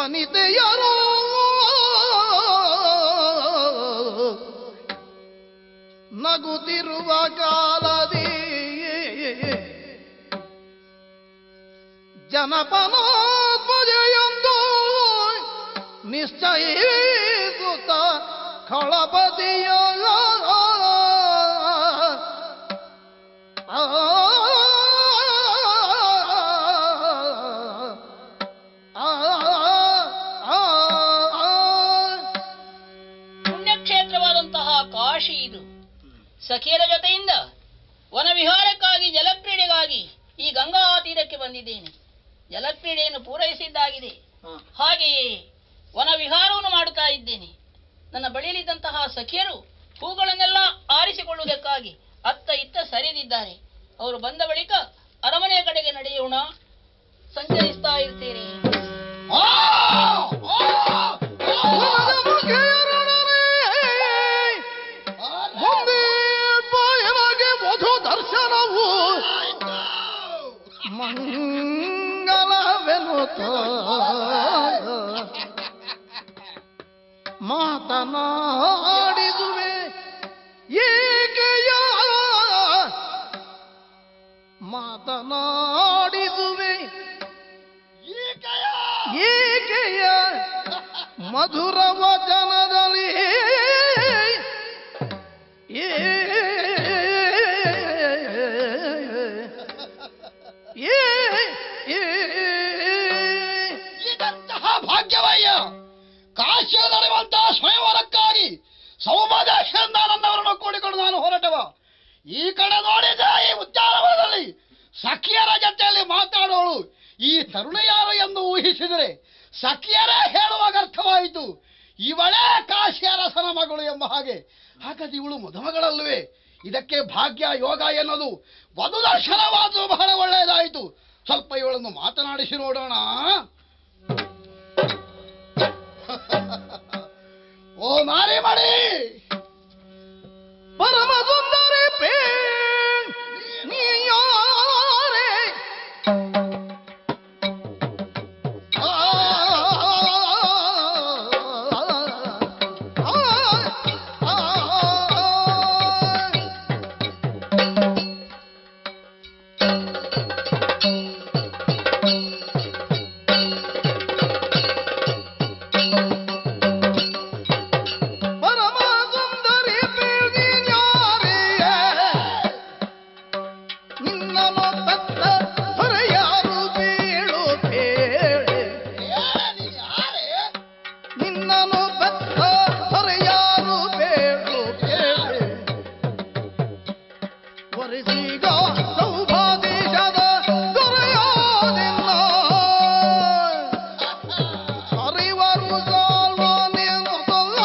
ವನಿತೆಯರು ನಗುತ್ತಿರುವ ಕಾಲದಿ ಜನಪನೋದ್ಭಜೆಯೊಂದು ನಿಶ್ಚಯಿಸುತ್ತ ಖಳಪತಿಯ ಪುಣ್ಯಕ್ಷೇತ್ರವಾದಂತಹ ಕಾಶಿ ಇದು ಸಖಿಯರ ಜೊತೆಯಿಂದ ವನವಿಹಾರಕ್ಕಾಗಿ ಜಲಕ್ರೀಡೆಗಾಗಿ ಈ ಗಂಗಾ ತೀರಕ್ಕೆ ಬಂದಿದ್ದೇನೆ ಜಲಕ್ರೀಡೆಯನ್ನು ಪೂರೈಸಿದ್ದಾಗಿದೆ ಹಾಗೆಯೇ ವನವಿಹಾರವನ್ನು ಮಾಡುತ್ತಾ ಇದ್ದೇನೆ ನನ್ನ ಬಳಿಯಲ್ಲಿದ್ದಂತಹ ಸಖಿಯರು ಹೂಗಳನ್ನೆಲ್ಲ ಆರಿಸಿಕೊಳ್ಳುವುದಕ್ಕಾಗಿ ಅತ್ತ ಇತ್ತ ಸರಿದಿದ್ದಾರೆ ಅವರು ಬಂದ ಬಳಿಕ ಅರಮನೆಯ ಕಡೆಗೆ ನಡೆಯೋಣ ಸಂಚರಿಸ್ತಾ ಇರ್ತೀರಿ ಮುಂದೆ ಬಾಯವಾಗಿ ವಧು ದರ್ಶನವು ಮಂಗಲವೆನುತ ಮಾತನಾಡಿದುವೆ ಏಕೆಯ ಮಾತನಾಡಿದುವೆ ಏಕೆಯ ಮಧುರ ವಚನದಲ್ಲಿ ಏ ಏ ಏ ಇದಂತಹ ಭಾಗ್ಯವಯ್ಯ ಕಾಶ್ಯ ನಡೆಯುವಂತಹ ಸ್ವಯಂವರಕ್ಕಾಗಿ ಸೌಮದೇಶದಿಂದ ನನ್ನವರನ್ನು ಕೂಡಿಕೊಂಡು ನಾನು ಹೊರಟವ ಈ ಕಡೆ ನೋಡಿದ ಈ ಉದ್ಯಾನವನದಲ್ಲಿ ಸಖಿಯರ ಜೊತೆಯಲ್ಲಿ ಮಾತಾಡೋಳು ಈ ತರುಣ ಯಾರು ಎಂದು ಊಹಿಸಿದರೆ ಸಖಿಯರೇ ಹೇಳುವಾಗ ಅರ್ಥವಾಯಿತು ಇವಳೇ ಕಾಶಿಯರಸನ ಮಗಳು ಎಂಬ ಹಾಗೆ ಹಾಗಾದ್ರೆ ಇವಳು ಮದುಮಗಳಲ್ವೇ ಇದಕ್ಕೆ ಭಾಗ್ಯ ಯೋಗ ಎನ್ನೋದು ವಧು ದರ್ಶನವಾದರೂ ಬಹಳ ಒಳ್ಳೆಯದಾಯಿತು ಸ್ವಲ್ಪ ಇವಳನ್ನು ಮಾತನಾಡಿಸಿ ನೋಡೋಣ ಓ ನಾರಿ ಮಾಡಿ ಪರಮ ಸುಂದರಿ ಪೇ ನೀಯಾರೆ ಆ, ಆ, ಆ, ಪರಮ ಸುಂದರಿ ಪೇ ನೀಯಾರೆ ನಿನ್ನನು ತತ್ತ ಹೊರೆಯಾರು ಬೀಳು ಬೇಳೆ ನಿನ್ನನು ಬತ್ತ ಹೊರೆಯಾರು ಬೇಳು ಬೇಳೆ ಒರೆಸಿಗ ಸೌಭಾದೇಶದ ದೊರೆಯೋದಿಲ್ಲ ಅರಿವರು ಸಾಲ್ವ ನಿಂತಲ್ಲ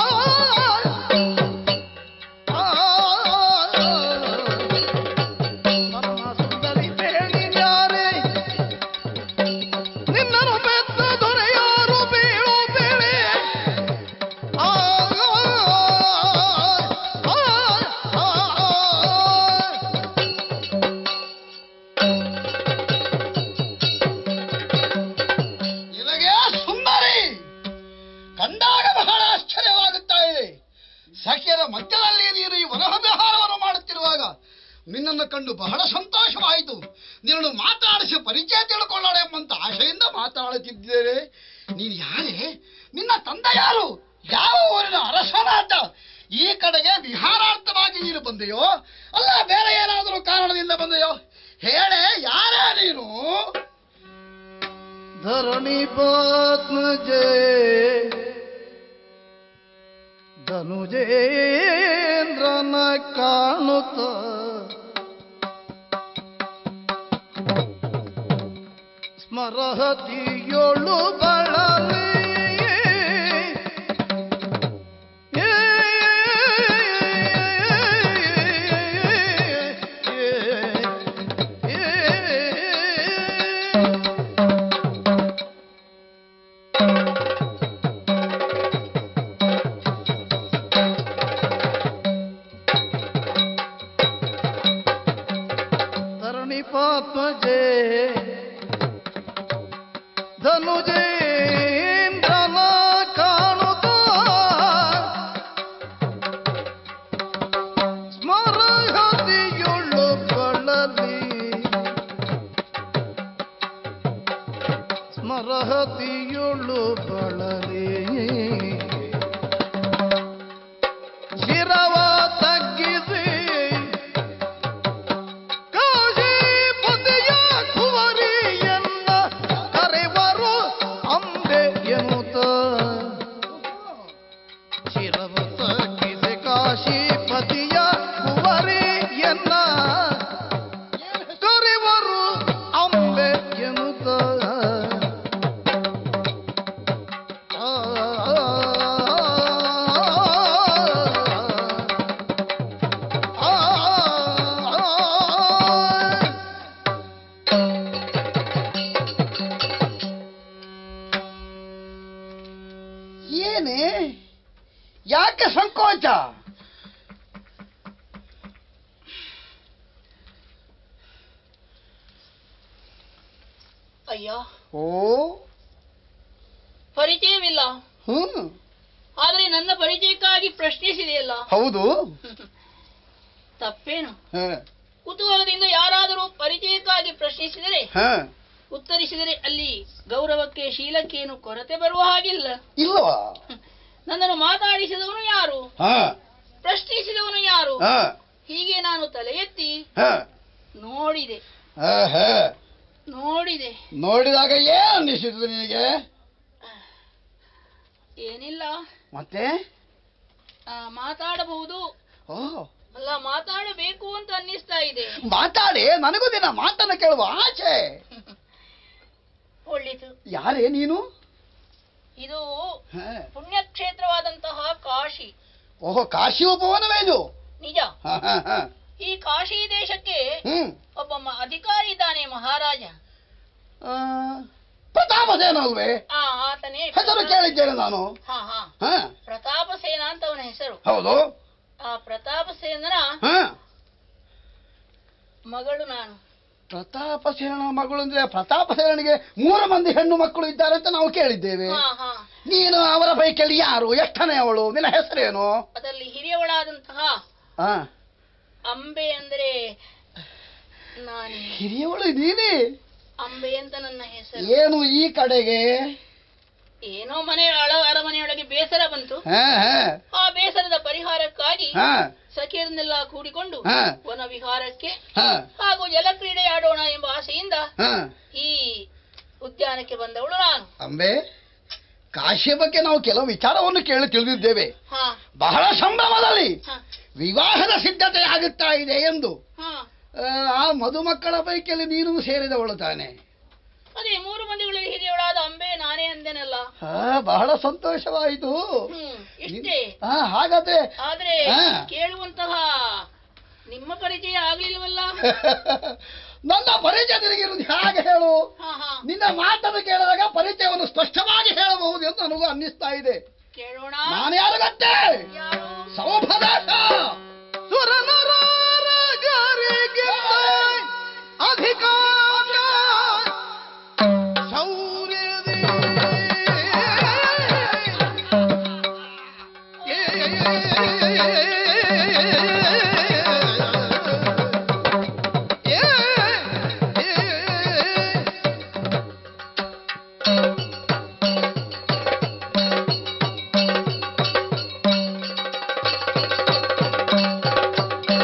ಪರಮ ಸುಂದರಿ ಬೇಡಿದ್ದಾರೆ ನಿನ್ನನು ಬೆತ್ತ ದೊರೆಯಾರು ಬೀಳು ಬೇಳೆ ಆ, ಆ, ಆ, ಆ. ನಿನಗೆ ಸುಂದರಿ ಕಂಡಾಗ ಬಹಳ ಆಶ್ಚರ್ಯವಾಗುತ್ತಾ ಇದೆ ಸಖಿಯರ ಮಧ್ಯದಲ್ಲಿ ನೀನು ಈ ವನವಿಹಾರವನ್ನು ಮಾಡುತ್ತಿರುವಾಗ ನಿನ್ನನ್ನು ಕಂಡು ಬಹಳ ಸಂತೋಷವಾಯಿತು ನಿನ್ನನ್ನು ಮಾತಾಡಿಸಿ ಪರಿಚಯ ತಿಳ್ಕೊಳ್ಳೋಣ ಎಂಬಂತ ಆಶೆಯಿಂದ ಮಾತನಾಡುತ್ತಿದ್ದೇನೆ ನೀನು ಯಾರೇ ನಿನ್ನ ತಂದೆ ಯಾರು ಯಾವ ಊರಿನ ಅರಸನಾದ ಈ ಕಡೆಗೆ ವಿಹಾರಾರ್ಥವಾಗಿ ನೀನು ಬಂದೆಯೋ ಅಲ್ಲ ಬೇರೆ ಏನಾದರೂ ಕಾರಣದಿಂದ ಬಂದೆಯೋ ಹೇಳೆ ಯಾರೇ ನೀನು ಧರಣಿ ಪದ್ಮಜೆ ಧನುಜೇಂದ್ರನ ಕಾಣುತ್ತ ಸ್ಮರಹತಿಯೊಳು ಬಳಲಿ ಧರಣಿ ಪಾತ್ಮಜೆ ಧನುಜೇಂದ್ರ ನರಹತಿಯುಳು ಬಳಲಿ ಶಿರವ ತಗ್ಗಿಸಿ ಕಾಶೀಪತಿಯ ಕುವರಿಯನ್ನ ಕರೆವರು ಅಂಬೆ ಎನ್ನುತ್ತ ಶಿರವ ತಗ್ಗಿಸಿ ಕಾಶೀಪತಿಯ ಕುವರಿಯನ್ನ ಕರೆವರು ಅಂಬೆ ಎನ್ನುತ್ತ ಆ, ಆ, ಆ, ಏನೇ ಯಾಕೆ ಸಂಕೋಚ ಅಯ್ಯೋ ಓ ಪರಿಚಯವಿಲ್ಲ ಹ್ಮ್ ಆದ್ರೆ ನನ್ನ ಪರಿಚಯಕ್ಕಾಗಿ ಪ್ರಶ್ನಿಸಿದೆಯಲ್ಲ ಹೌದು ತಪ್ಪೇನು ಹ, ಕುತೂಹಲದಿಂದ ಯಾರಾದರೂ ಪರಿಚಯಕ್ಕಾಗಿ ಪ್ರಶ್ನಿಸಿದರೆ ಹ. ಉತ್ತರಿಸಿದರೆ ಅಲ್ಲಿ ಗೌರವಕ್ಕೆ ಶೀಲಕ್ಕೇನು ಕೊರತೆ ಬರುವ ಹಾಗಿಲ್ಲ ಇಲ್ವಾ ನನ್ನನ್ನು ಮಾತಾಡಿಸಿದವನು ಯಾರು ಹ, ಪ್ರಶ್ನಿಸಿದವನು ಯಾರು ಹ, ಹೀಗೆ ನಾನು ತಲೆ ಎತ್ತಿ ಹ, ನೋಡಿದೆ ಹ, ಹ. ನೋಡಿದೆ ನೋಡಿದಾಗ ಏನ್ ಅನ್ನಿಸಿತು ನಿನಗೆ ಏನಿಲ್ಲ ಮತ್ತೆ ಆ, ಮಾತಾಡಬಹುದು ಓ ಅಲ್ಲ ಮಾತಾಡಬೇಕು ಅಂತ ಅನ್ನಿಸ್ತಾ ಇದೆ ಮಾತಾಡಿ ನನಗೂ ದಿನ ಮಾತನ್ನ ಕೇಳುವ ಆಚೆ ಒಳ್ಳಿತು ಯಾರೇ ನೀನು ಇದು ಹ. ಪುಣ್ಯಕ್ಷೇತ್ರವಾದಂತಹ ಕಾಶಿ ಓಹೋ ಕಾಶಿ ಉಪವನವೇ ಇದು ನಿಜ ಹ, ಹ, ಹ. ಈ ಕಾಶಿ ದೇಶಕ್ಕೆ ಹ್ಮ್ ಒಬ್ಬ ಮ- ಅಧಿಕಾರಿ ಇದ್ದಾನೆ ಮಹಾರಾಜ ಆ, ಪ್ರತಾಪಸೇನಲ್ವೇ ಆ ಆತನೇ ಹೆಸರು ಕೇಳಿದ್ದೇನೆ ನಾನು ಹಾ ಹಾ ಹ ಪ್ರತಾಪ ಸೇನ ಅಂತ ಅವನ ಹೆಸರು ಹೌದು ಆ ಪ್ರತಾಪ ಸೇನನ ಹ ಮಗಳು ನಾನು ಪ್ರತಾಪಸೇನ ಮಗಳು ಅಂದ್ರೆ ಪ್ರತಾಪಸೇನಿಗೆ ಮೂರು ಮಂದಿ ಹೆಣ್ಣು ಮಕ್ಕಳು ಇದ್ದಾರೆ ಅಂತ ನಾವು ಕೇಳಿದ್ದೇವೆ ಹಾ ಹಾ ನೀನು ಅವರ ಪೈಕಲ್ಲಿ ಯಾರು ಎಷ್ಟನೇ ಅವಳು ನಿನ್ನ ಹೆಸರೇನು ಅದರಲ್ಲಿ ಹಿರಿಯವಳಾದಂತಹ ಆ ಅಂಬೆ ಅಂದ್ರೆ ನಾನೇ ಹಿರಿಯವಳು ನೀನೇ ಅಂಬೆ ಅಂತ ನನ್ನ ಹೆಸರು ಏನು ಈ ಕಡೆಗೆ ಏನೋ ಮನೆ ಅಳ ಅರಮನೆಯೊಳಗೆ ಬೇಸರ ಬಂತು ಹ ಹ ಆ ಬೇಸರದ ಪರಿಹಾರಕ್ಕಾಗಿ ಹ ಸಖಿಯರನ್ನೆಲ್ಲ ಕೂಡಿಕೊಂಡು ಹಾ. ವನ ವಿಹಾರಕ್ಕೆ ಹ ಹಾಗೂ ಜಲಕ್ರೀಡೆ ಆಡೋಣ ಎಂಬ ಆಸೆಯಿಂದ ಹ ಈ ಉದ್ಯಾನಕ್ಕೆ ಬಂದವಳು ನಾನು ಅಂಬೆ ಕಾಶಿಯ ಬಗ್ಗೆ ನಾವು ಕೆಲವು ವಿಚಾರವನ್ನು ಕೇಳಿ ತಿಳಿದಿದ್ದೇವೆ ಹಾ ಬಹಳ ಸಂಭ್ರಮದಲ್ಲಿ ಹಾ ವಿವಾಹದ ಸಿದ್ಧತೆ ಆಗುತ್ತಾ ಇದೆ ಎಂದು ಹಾ ಆ, ಆ ಮಧುಮಕ್ಕಳ ಪೈಕಿಯಲ್ಲಿ ನೀನು ಸೇರಿದವಳು ತಾನೆ ಅದೇ ಮೂರು ಮಂದಿಗಳಲ್ಲಿ ಹಿರಿಯವಳಾದ ಅಂಬೆ ನಾನೇ ಅಂದೆನಲ್ಲ ಆ, ಬಹಳ ಸಂತೋಷವಾಯಿತು ಹ್ಮ್ ಇಷ್ಟೇ ಆ, ಹಾಗಾದ್ರೆ ಆದ್ರೆ ಹಾ. ಕೇಳುವಂತಹ ನಿಮ್ಮ ಪರಿಚಯ ಆಗ್ಲಿಲ್ವಲ್ಲ ನನ್ನ ಪರಿಚಯ ನಿನಗಿರುವುದು ಹೇಗೆ ಹೇಳು ಹಾ ಹಾ ನಿನ್ನ ಮಾತನ್ನು ಕೇಳಿದಾಗ ಪರಿಚಯವನ್ನು ಸ್ಪಷ್ಟವಾಗಿ ಹೇಳಬಹುದು ಎಂದು ನನಗೂ ಅನ್ನಿಸ್ತಾ ಇದೆ ಕೇಳೋಣ ನಾನು ಯಾರು ಗೊತ್ತೇ ಯಾರು ಸೌಭದೇಶ ಸುರನರಗರಿಗೆ ಅಧಿಕಾರ ಶೌರ್ಯದಿ ಆ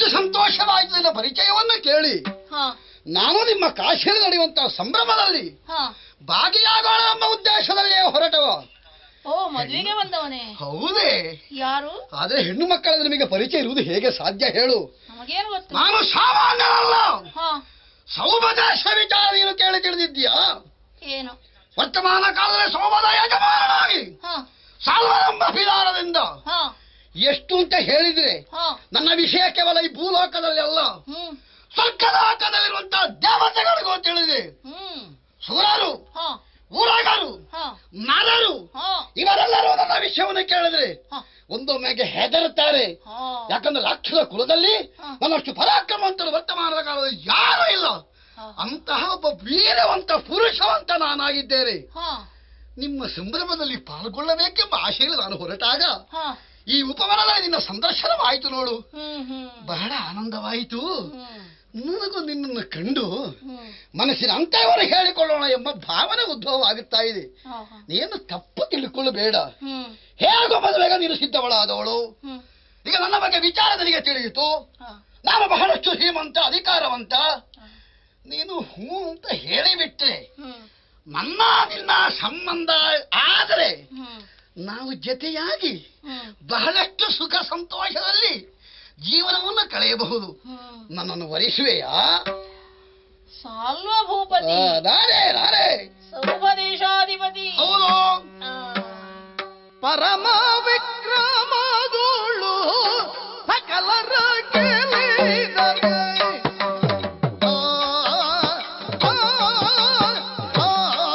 ಎಷ್ಟು ಸಂತೋಷವಾಯಿತು ನಿನ್ನ ಪರಿಚಯವನ್ನು ಕೇಳಿ ಹಾ ನಾನು ನಿಮ್ಮ ಕಾಶಿಯಲ್ಲಿ ನಡೆಯುವಂತಹ ಸಂಭ್ರಮದಲ್ಲಿ ಹಾ ಭಾಗಿಯಾಗೋಣ ಎಂಬ ಉದ್ದೇಶದಲ್ಲಿಯೇ ಹೊರಟವ ಓ ಮದ್ವೆಗೆ ಬಂದವನೇ ಹೌದೇ ಯಾರು ಆದ್ರೆ ಹೆಣ್ಣು ಮಕ್ಕಳ ನಿಮಗೆ ಪರಿಚಯ ಇರುವುದು ಹೇಗೆ ಸಾಧ್ಯ ಹೇಳು ನಮಗೇನು ಗೊತ್ತು ನಾನು ಸಾಮಾನ್ಯನಲ್ಲ ಹಾ ಸೌಭದೇಶ ವಿಚಾರ ನೀನು ಕೇಳಿ ತಿಳಿದಿದ್ದೀಯಾ ಏನು ವರ್ತಮಾನ ಕಾಲದಲ್ಲಿ ಸೌಭದ ಯಜಮಾನನಾಗಿ ಹಾ ಸಾಲ್ವರಂಬ ವಿಧಾನದಿಂದ ಹಾ ಎಷ್ಟು ಅಂತ ಹೇಳಿದ್ರೆ ಹಾ ನನ್ನ ವಿಷಯ ಕೇವಲ ಈ ಭೂಲೋಕದಲ್ಲಿ ಅಲ್ಲ ಹ್ಮ್ ಸ್ವರ್ಗಲೋಕದಲ್ಲಿರುವಂತಹ ದೇವತೆಗಳಿಗೂ ತಿಳಿದೆ ಹ್ಮ್ ಸುರರು ಹಾ ಊರಗರು ಹಾ ನರರು ಹಾ ಇವರೆಲ್ಲರೂ ನನ್ನ ವಿಷಯವನ್ನು ಕೇಳಿದ್ರೆ ಹಾ ಒಂದೊಮ್ಮೆಗೆ ಹೆದರುತ್ತಾರೆ ಹಾ ಯಾಕಂದ್ರೆ ರಾಕ್ಷಸ ಕುಲದಲ್ಲಿ ಹಾ. ನನ್ನಷ್ಟು ಪರಾಕ್ರಮವಂತರು ವರ್ತಮಾನದ ಕಾಲದಲ್ಲಿ ಯಾರೂ ಇಲ್ಲ ಹಾ ಅಂತಹ ಒಬ್ಬ ವೀರವಂತ ಪುರುಷವಂತ ನಾನಾಗಿದ್ದೇನೆ ಹಾ ನಿಮ್ಮ ಸಂಭ್ರಮದಲ್ಲಿ ಪಾಲ್ಗೊಳ್ಳಬೇಕೆಂಬ ಆಶೆಯಲ್ಲಿ ನಾನು ಹೊರಟಾಗ ಹಾ ಈ ಉಪವನದಲ್ಲಿ ನಿನ್ನ ಸಂದರ್ಶನವಾಯಿತು ನೋಡು ಹ್ಮ್ ಹ್ಮ್ ಬಹಳ ಆನಂದವಾಯಿತು ಹ್ಮ್ ನನಗೂ ನಿನ್ನನ್ನು ಕಂಡು ಹ್ಮ್ ಮನಸ್ಸಿನ ಅಂತಯವರು ಹೇಳಿಕೊಳ್ಳೋಣ ಎಂಬ ಭಾವನೆ ಉದ್ಭವವಾಗುತ್ತಾ ಇದೆ ಹಾ ಹಾ ನೀನು ತಪ್ಪು ತಿಳ್ಕೊಳ್ಳಬೇಡ ಹ್ಮ್ ಹೇಗೋ ಮದುವೆಗ ನೀನು ಸಿದ್ಧವಳಾದವಳು ಹ್ಮ್ ಈಗ ನನ್ನ ಬಗ್ಗೆ ವಿಚಾರ ನಿನಗೆ ತಿಳಿಯಿತು ಹಾ ನಾನು ಬಹಳಷ್ಟು ಶ್ರೀಮಂತ ಅಧಿಕಾರವಂತ ಹಾ. ನೀನು ಹ್ಞೂ ಅಂತ ಹೇಳಿಬಿಟ್ರೆ ಹ್ಮ್ ನನ್ನ ನಿನ್ನ ಸಂಬಂಧ ಆದರೆ ಹ್ಮ್ ನಾವು ಜತೆಯಾಗಿ ಹ್ಮ್ ಬಹಳಷ್ಟು ಸುಖ ಸಂತೋಷದಲ್ಲಿ ಜೀವನವನ್ನು ಕಳೆಯಬಹುದು ಹ್ಮ್ ನನ್ನನ್ನು ವರಿಸುವೆಯಾ ಸಾಲ್ವ ಭೂಪತಿ ಆ, ನಾನೇ ನಾನೇ ಸೌಪದೇಶಾಧಿಪತಿ ಹೌದು ಆ, ಪರಮ ವಿಕ್ರಮಗಳು ಸಕಲರ ಕೇಳಿದರೆ ಆ, ಆ, ಆ,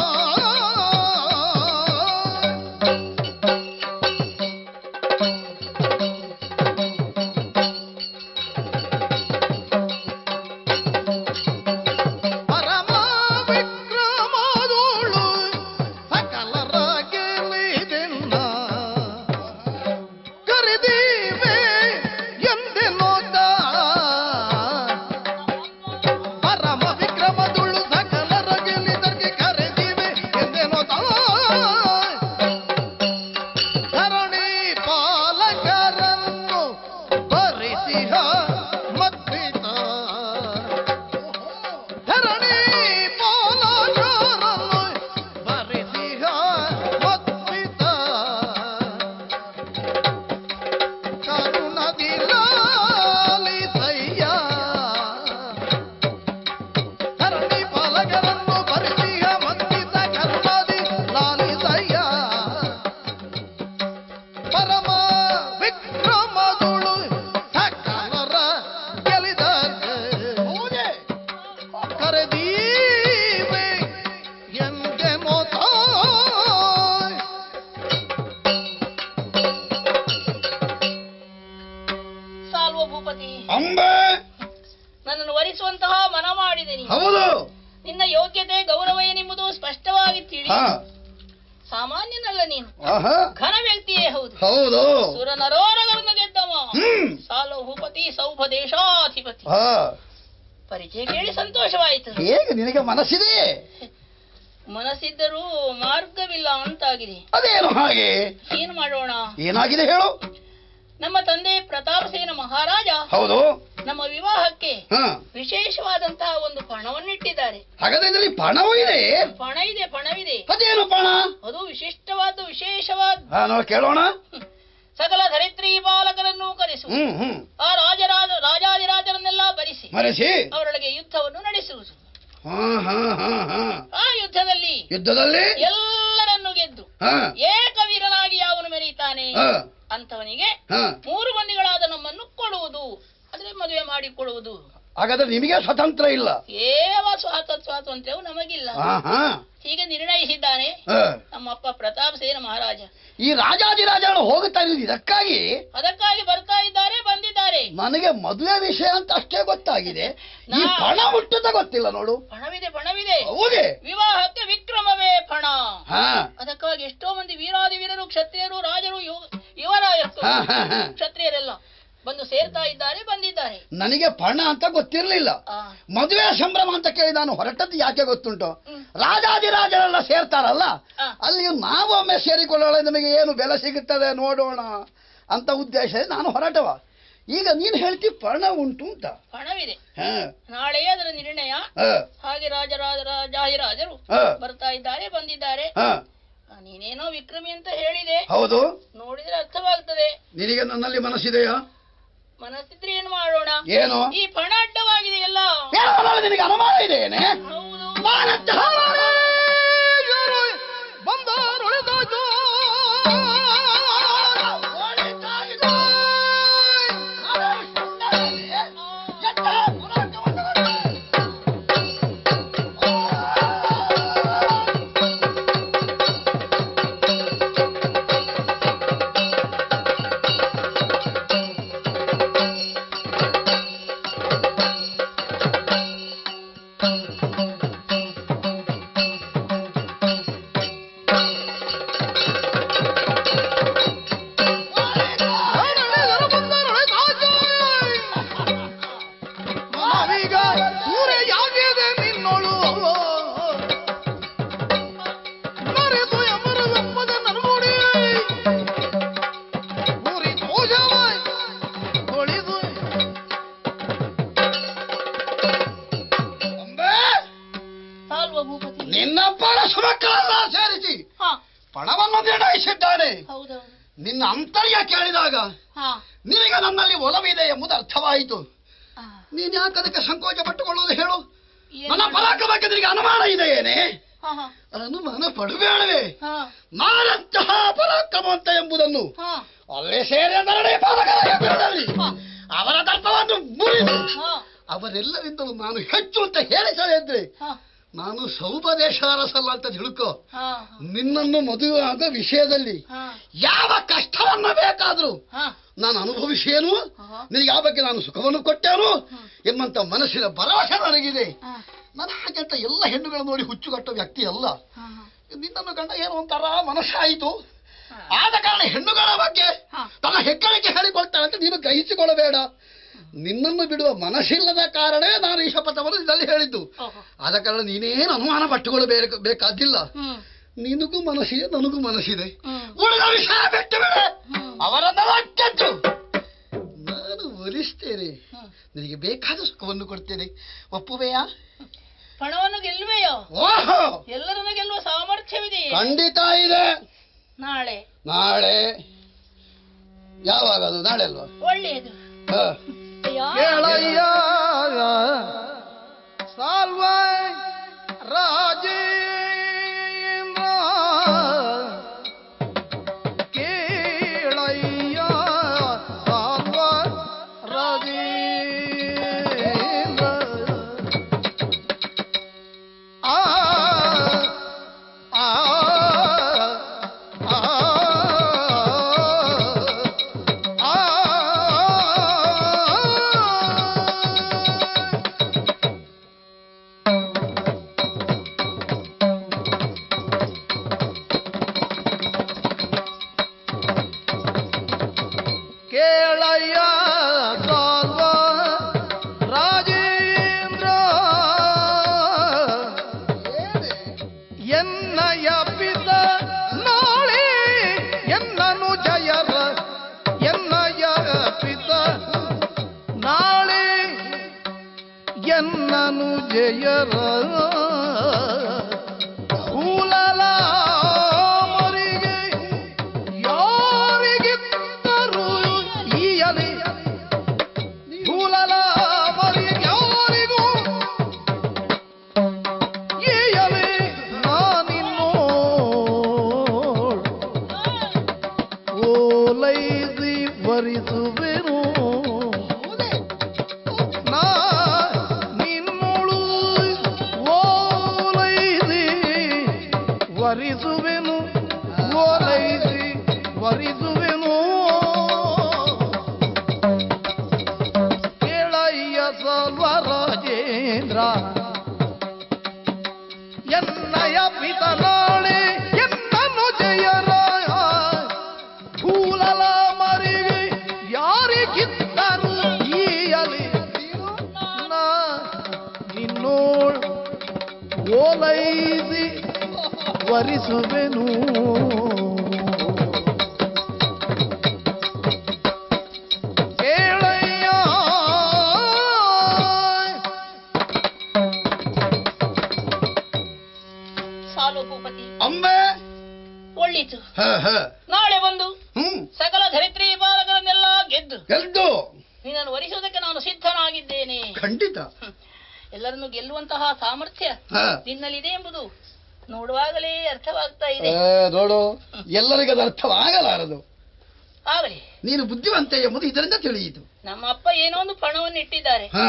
ಪರಮ ವಿಕ್ರಮಗಳು ಸಕಲರ ಗೆಲಿದೆನ್ನ ಕರೆದೀವೆ ಎಂದೆ ನೋದ ಪರಮ ವಿಕ್ರಮದುಳು ಸಕಲರ ಗೆಲಿದರ್ಗೆ ಕರೆದೀವೆ ಎಂದೆ ನೋದ ಧರಣಿ ಪಾಲಕರನ್ನು ಬರಿಸಿಹ ಮದ್ವಿತ ಧರಣಿ ಪಾಲಕರನ್ನು ಬರಿಸಿಹ ಮದ್ವಿತ ಕರುಣದಿ ಲಾಲಿಸಯ್ಯ ಧರಣಿ ಪಾಲಕರನ್ನು ಬರಿಸಿಹ ಮದ್ವಿತ ಕರುಣದಿ ಲಾಲಿಸಯ್ಯ ಪರಮ ವಿಕ್ರಮದುಳು ಸಕಲರ ಗೆಲಿದರೆ ಕರೆದೀವೆ ಎಂದೆ ಮೋತ ಸಾಲ್ವ ಭೂಪತಿ ಅಂಬೆ ನನ್ನನ್ನು ವರಿಸುವಂತಹ ಮನ ಮಾಡಿದೆ ನೀನು ಹೌದು ನಿನ್ನ ಯೋಗ್ಯತೆ ಗೌರವ ಏನೆಂಬುದು ಸ್ಪಷ್ಟವಾಗಿ ತಿಳಿ ಹಾ ಸಾಮಾನ್ಯನಲ್ಲ ನೀನು ಆಹಾ ಘನ ವ್ಯಕ್ತಿಯೇ ಹೌದು ಹೌದು ಸುರ ನರೋರಗಳನ್ನು ಗೆದ್ದವ ಹ್ಮ್ ಸಾಲ್ವ ಭೂಪತಿ ಸೌಭದೇಶಾಧಿಪತಿ ಹಾ ಪರಿಚಯ ಕೇಳಿ ಸಂತೋಷವಾಯಿತು ಹೇಗೆ ನಿನಗೆ ಮನಸ್ಸಿದೆ ಮನಸ್ಸಿದ್ದರೂ ಮಾರ್ಗವಿಲ್ಲ ಅಂತಾಗಿದೆ ಅದೇನು ಹಾಗೆ ಏನು ಮಾಡೋಣ ಏನಾಗಿದೆ ಹೇಳು ನಮ್ಮ ತಂದೆ ಪ್ರತಾಪಸೇನ ಮಹಾರಾಜ ಹೌದು ನಮ್ಮ ವಿವಾಹಕ್ಕೆ ಹಾ ವಿಶೇಷವಾದಂತಹ ಒಂದು ಪಣವನ್ನಿಟ್ಟಿದ್ದಾರೆ ಹಾಗಾದ್ರೆ ಇದರಲ್ಲಿ ಪಣವೂ ಇದೆ ಪಣ ಇದೆ ಪಣವಿದೆ ಅದೇನು ಪಣ ಅದು ವಿಶಿಷ್ಟವಾದ ವಿಶೇಷವಾದ ಹಾ ನಾವು ಕೇಳೋಣ ಸಕಲ ಧರಿತ್ರಿ ಬಾಲಕರನ್ನು ಕರೆಸು ಹ್ಮ್ ಹ್ಮ್ ಆ ರಾಜರಾಜ ರಾಜಾದಿರಾಜರನ್ನೆಲ್ಲ ಬರಿಸಿ ಮರೆಸಿ ಅವರೊಳಗೆ ಯುದ್ಧವನ್ನು ನಡೆಸುವುದು ಹಾ ಹಾ ಹಾ ಹಾ ಆ ಯುದ್ಧದಲ್ಲಿ ಯುದ್ಧದಲ್ಲಿ ಎಲ್ಲರನ್ನು ಗೆದ್ದು ಹಾ ಏಕವೀರನಾಗಿ ಯಾವನು ಮೆರೀತಾನೆ ಹಾ ಅಂತವನಿಗೆ ಹಾ ಮೂರು ಮಂದಿಗಳಾದ ನಮ್ಮನ್ನು ಕೊಡುವುದು ಅಂದ್ರೆ ಮದುವೆ ಮಾಡಿಕೊಡುವುದು ಹಾಗಾದ್ರೆ ನಿಮಗೆ ಸ್ವತಂತ್ರ ಇಲ್ಲ ಏವ ಸ್ವಾತ ಸ್ವಾತಂತ್ರ್ಯವು ನಮಗಿಲ್ಲ ಹಾ ಹಾ ಹೀಗೆ ನಿರ್ಣಯಿಸಿದ್ದಾನೆ ಹಾ. ನಮ್ಮಪ್ಪ ಪ್ರತಾಪ ಸೇನ ಮಹಾರಾಜ ಈ ರಾಜಾದಿರಾಜರು ಹೋಗುತ್ತಾ ಇರೋದು ಇದಕ್ಕಾಗಿ ಅದಕ್ಕಾಗಿ ಬರ್ತಾ ಇದ್ದಾರೆ ಬಂದಿದ್ದಾರೆ ನನಗೆ ಮದುವೆ ವಿಷಯ ಅಂತ ಅಷ್ಟೇ ಗೊತ್ತಾಗಿದೆ ಈ ನಾ- ಪಣ ಹುಟ್ಟುತ್ತ ಗೊತ್ತಿಲ್ಲ ನೋಡು ಪಣವಿದೆ ಪಣವಿದೆ ಹೌದೇ ವಿವಾಹಕ್ಕೆ ವಿಕ್ರಮವೇ ಪಣ ಹಾ ಅದಕ್ಕಾಗಿ ಎಷ್ಟೋ ಮಂದಿ ವೀರಾದಿ ವೀರರು ಕ್ಷತ್ರಿಯರು ರಾಜರು ಯು- ಯುವರಾಯರು ಹಾ ಹಾ ಹಾ ಕ್ಷತ್ರಿಯರೆಲ್ಲ ಬಂದು ಸೇರ್ತಾ ಇದ್ದಾರೆ ಬಂದಿದ್ದಾರೆ ನನಗೆ ಪಣ ಅಂತ ಗೊತ್ತಿರಲಿಲ್ಲ ಆ, ಮದುವೆ ಸಂಭ್ರಮ ಅಂತ ಕೇಳಿ ನಾನು ಹೊರಟದ್ದು ಯಾಕೆ ಗೊತ್ತುಂಟು ಹ್ಮ್. ರಾಜಾದಿರಾಜರೆಲ್ಲ ಸೇರ್ತಾರಲ್ಲ ಆ. ಅಲ್ಲಿ ನಾವೊಮ್ಮೆ ಸೇರಿಕೊಳ್ಳೋಣ ನಿಮಗೆ ಏನು ಬೆಲೆ ಸಿಗುತ್ತದೆ ನೋಡೋಣ ಅಂತ ಉದ್ದೇಶ ನಾನು ಹೊರಟವ ಈಗ ನೀನು ಹೇಳ್ತಿ ಪಣ ಉಂಟು ಅಂತ ಹಣವಿದೆ ಹಾ ನಾಳೆಯೇ ಅದರ ನಿರ್ಣಯ ಹಾ ಹಾಗೆ ರಾಜರಾಜ ಜಾಹಿರಾಜರು ಹಾ ಬರ್ತಾ ಇದ್ದಾರೆ ಬಂದಿದ್ದಾರೆ ಹಾ ಆ, ನೀನೇನೋ ವಿಕ್ರಮಿ ಅಂತ ಹೇಳಿದೆ ಹೌದು ನೋಡಿದ್ರೆ ಅರ್ಥವಾಗ್ತದೆ ನಿನಗೆ ನನ್ನಲ್ಲಿ ಮನಸ್ಸಿದೆಯಾ ಮನಸ್ಸಿದ್ರೆ ಏನು ಮಾಡೋಣ ಏನು ಈ ಪಣ ಅಡ್ಡವಾಗಿದೆ ಎಲ್ಲ ಏನು ನನ್ನಲ್ಲಿ ನಿನಗೆ ಅನುಮಾನ ಇದೆಯೇನೆ ಹೌದು ನಾನಂತಹ ಯಾರು ಬಂದರುಳಿದಾಯ್ತು ನಾವೀಗ ಸೂರೆಯಾಗಿದೆ ನಿನ್ನೋಳು ಮರೆತು ಎಮರವೆಂಬದ ನನ್ನುಡಿ ಊರಿ ಪೂಜವಾಯ್ ಒಳಿದು ಸಾಲ್ವ ಭೂಪತಿ ನಿನ್ನ ಪರಶ ಮಕ್ಕಳೆಲ್ಲ ಸೇರಿಸಿ ಹಾ ಪಣವನ್ನು ನಿರ್ಣಯಿಸಿದ್ದಾನೆ ಹೌದೌದು ನಿನ್ನ ಅಂತರ್ಯ ಕೇಳಿದಾಗ ಹಾ ನಿನಗೆ ನನ್ನಲ್ಲಿ ಒಲವಿದೆ ಎಂಬುದು ಅರ್ಥವಾಯಿತು ಆ, ನೀನ್ ಯಾಕೆ ಅದಕ್ಕೆ ಸಂಕೋಚ ಪಟ್ಟುಕೊಳ್ಳುವುದು ಹೇಳು ಏನು ನನ್ನ ಪರಾಕ್ರಮಕ್ಕೆ ನಿನಗೆ ಅನುಮಾನ ಇದೆಯೇನೆ ಹಾ ಹಾ ಅನುಮಾನ ಪಡಬೇಡವೇ ಹಾ ನಾನಂತಹ ಪರಾಕ್ರಮವಂತ ಎಂಬುದನ್ನು ಹಾ ಅಲ್ಲೇ ಸೇರಿ ನರಡೆ ಪಾಲಕರ ಎದುರಿನಲ್ಲಿ ಅವರ ದರ್ಪವನ್ನು ಮುರಿದು ಹಾ ಅವರೆಲ್ಲರಿಂದಲೂ ನಾನು ಹೆಚ್ಚು ಅಂತ ಹೇಳಿಸಲಿದ್ರೆ ಹಾ ನಾನು ಸೌಪದೇಶ ಅರಸಲ್ಲ ಅಂತ ತಿಳ್ಕೊ ಹಾ ನಿನ್ನನ್ನು ಮದುವೆ ಆಗೋ ವಿಷಯದಲ್ಲಿ ಹಾ ಯಾವ ಕಷ್ಟವನ್ನು ಬೇಕಾದ್ರೂ ಹಾ ನಾನು ಅನುಭವಿಸೇನು ಆಹಾ. ನಿನಗೆ ಆ ಬಗ್ಗೆ ನಾನು ಸುಖವನ್ನು ಕೊಟ್ಟೇನು ಎಂಬಂತ ಮನಸ್ಸಿನ ಭರವಸೆ ನನಗಿದೆ ಹಾ ನಾನು ಹಾಗೆಂತ ಎಲ್ಲ ಹೆಣ್ಣುಗಳು ನೋಡಿ ಹುಚ್ಚುಗಟ್ಟೋ ವ್ಯಕ್ತಿ ಅಲ್ಲ ಹಾ ನಿನ್ನನ್ನು ಕಂಡ ಏನೋ ಒಂಥರ ಮನಸ್ಸಾಯಿತು ಹಾ. ಆದ ಕಾರಣ ಹೆಣ್ಣುಗಳ ಬಗ್ಗೆ ಹಾ. ತನ್ನ ಹೆಗ್ಗಳಿಕೆ ಹೇಳಿಕೊಳ್ತಾಳೆ ಅಂತ ನೀನು ಗ್ರಹಿಸಿಕೊಳ್ಳಬೇಡ ನಿನ್ನನ್ನು ಬಿಡುವ ಮನಸ್ಸಿಲ್ಲದ ಕಾರಣ ನಾನು ಈ ಶಪಥವನ್ನು ಇದರಲ್ಲಿ ಹೇಳಿದ್ದು ಓಹೋ. ಆದ ಕಾರಣ ನೀನೇನು ಅನುಮಾನ ಪಟ್ಟುಕೊಳ್ಳಬೇಕು ಬೇಕಾದಿಲ್ಲ ಹ್ಮ್ ನಿನಗೂ ಮನಸ್ಸಿದೆ ನನಗೂ ಮನಸ್ಸಿದೆ ಹ್ಮ್ ಉಳಿದ ವಿಷಯ ಬಿಟ್ಟು ಬಿಡ ಹ್ಮ್. ಅವರನ್ನೆಲ್ಲ ಕೆಟ್ಟು ನಾನು ಒಲಿಸ್ತೇನೆ ಹ್ಮ್. ನಿನಗೆ ಬೇಕಾದ ಸುಖವನ್ನು ಕೊಡ್ತೇನೆ ಒಪ್ಪುವೆಯಾ ಪಣವನ್ನು ಗೆಲ್ಲುವೆಯೋ ಓಹೋ ಎಲ್ಲರನ್ನು ಗೆಲ್ಲುವ ಸಾಮರ್ಥ್ಯವಿದೆ ಖಂಡಿತ ಇದೆ ನಾಳೆ ನಾಳೆ ಯಾವಾಗ ಅದು ನಾಳೆ ಅಲ್ವಾ ಒಳ್ಳೆಯದು ಹ. ಯಾ- ಕೇಳಯ್ಯ ಸಾಲ್ವ ರಾಜೇಂದ್ರ ಕೇಳಯ್ಯ ಸಾಲ್ವ ರಾಜೇಂದ್ರ ಆ ಆ ಆ ಕೇಳಯ್ಯ ಸಾಲ್ವ ರಾಜೇಂದ್ರ ಎನ್ನಯ ಪಿತ ನಾಳೆ ಎನ್ನನು ಜಯರ ಎನ್ನಯ ಪಿತ ನಾಳೆ ಎನ್ನನು ಜಯರ ಕೂಲಲ ಮರಿಗೆ ಯಾರಿಗಿದ್ದರು ಈಯಲಿ ಕೂಲಲ ಮರಿಗೆ ಯಾರಿಗೂ ಈಯಲಿ ನಾನಿನ್ನೋ ಓಲೈಸಿ ವರಿಸುವೆನು ನಾ ನಿನ್ನೋಳು ಓಲೈಸಿ ವರಿಸುವೆನು ಓಲೈಸಿ ವರಿಸುವೆನು ಕೇಳಯ್ಯ ಸಲ್ವರಾಜೇಂದ್ರ ಎನ್ನಯ ಪಿತನಾಳೆ ಎನ್ನನು ಜಯರಾಯ ಭೂಲಲ ಮರಿಗೆ ಯಾರಿಗಿದ್ದರು ಈಯಲಿ ನಾ ನಿನ್ನೋಳ್ ಓಲೈಸಿ ವರಿಸುವೆನು ಕೇಳಯ್ಯ ಎಲ್ಲರನ್ನು ಗೆಲ್ಲುವಂತಹ ಸಾಮರ್ಥ್ಯ ಹ. ನಿನ್ನಲ್ಲಿದೆ ಎಂಬುದು ನೋಡುವಾಗಲೇ ಅರ್ಥವಾಗ್ತಾ ಇದೆ ಏ, ನೋಡು ಎಲ್ಲರಿಗೂ ಅದು ಅರ್ಥವಾಗಲಾರದು ಆಗಲಿ ನೀನು ಬುದ್ಧಿವಂತ ಎಂಬುದು ಇದರಿಂದ ತಿಳಿಯಿತು ನಮ್ಮ ಅಪ್ಪ ಏನೋ ಒಂದು ಪಣವನ್ನು ಇಟ್ಟಿದ್ದಾರೆ ಹ.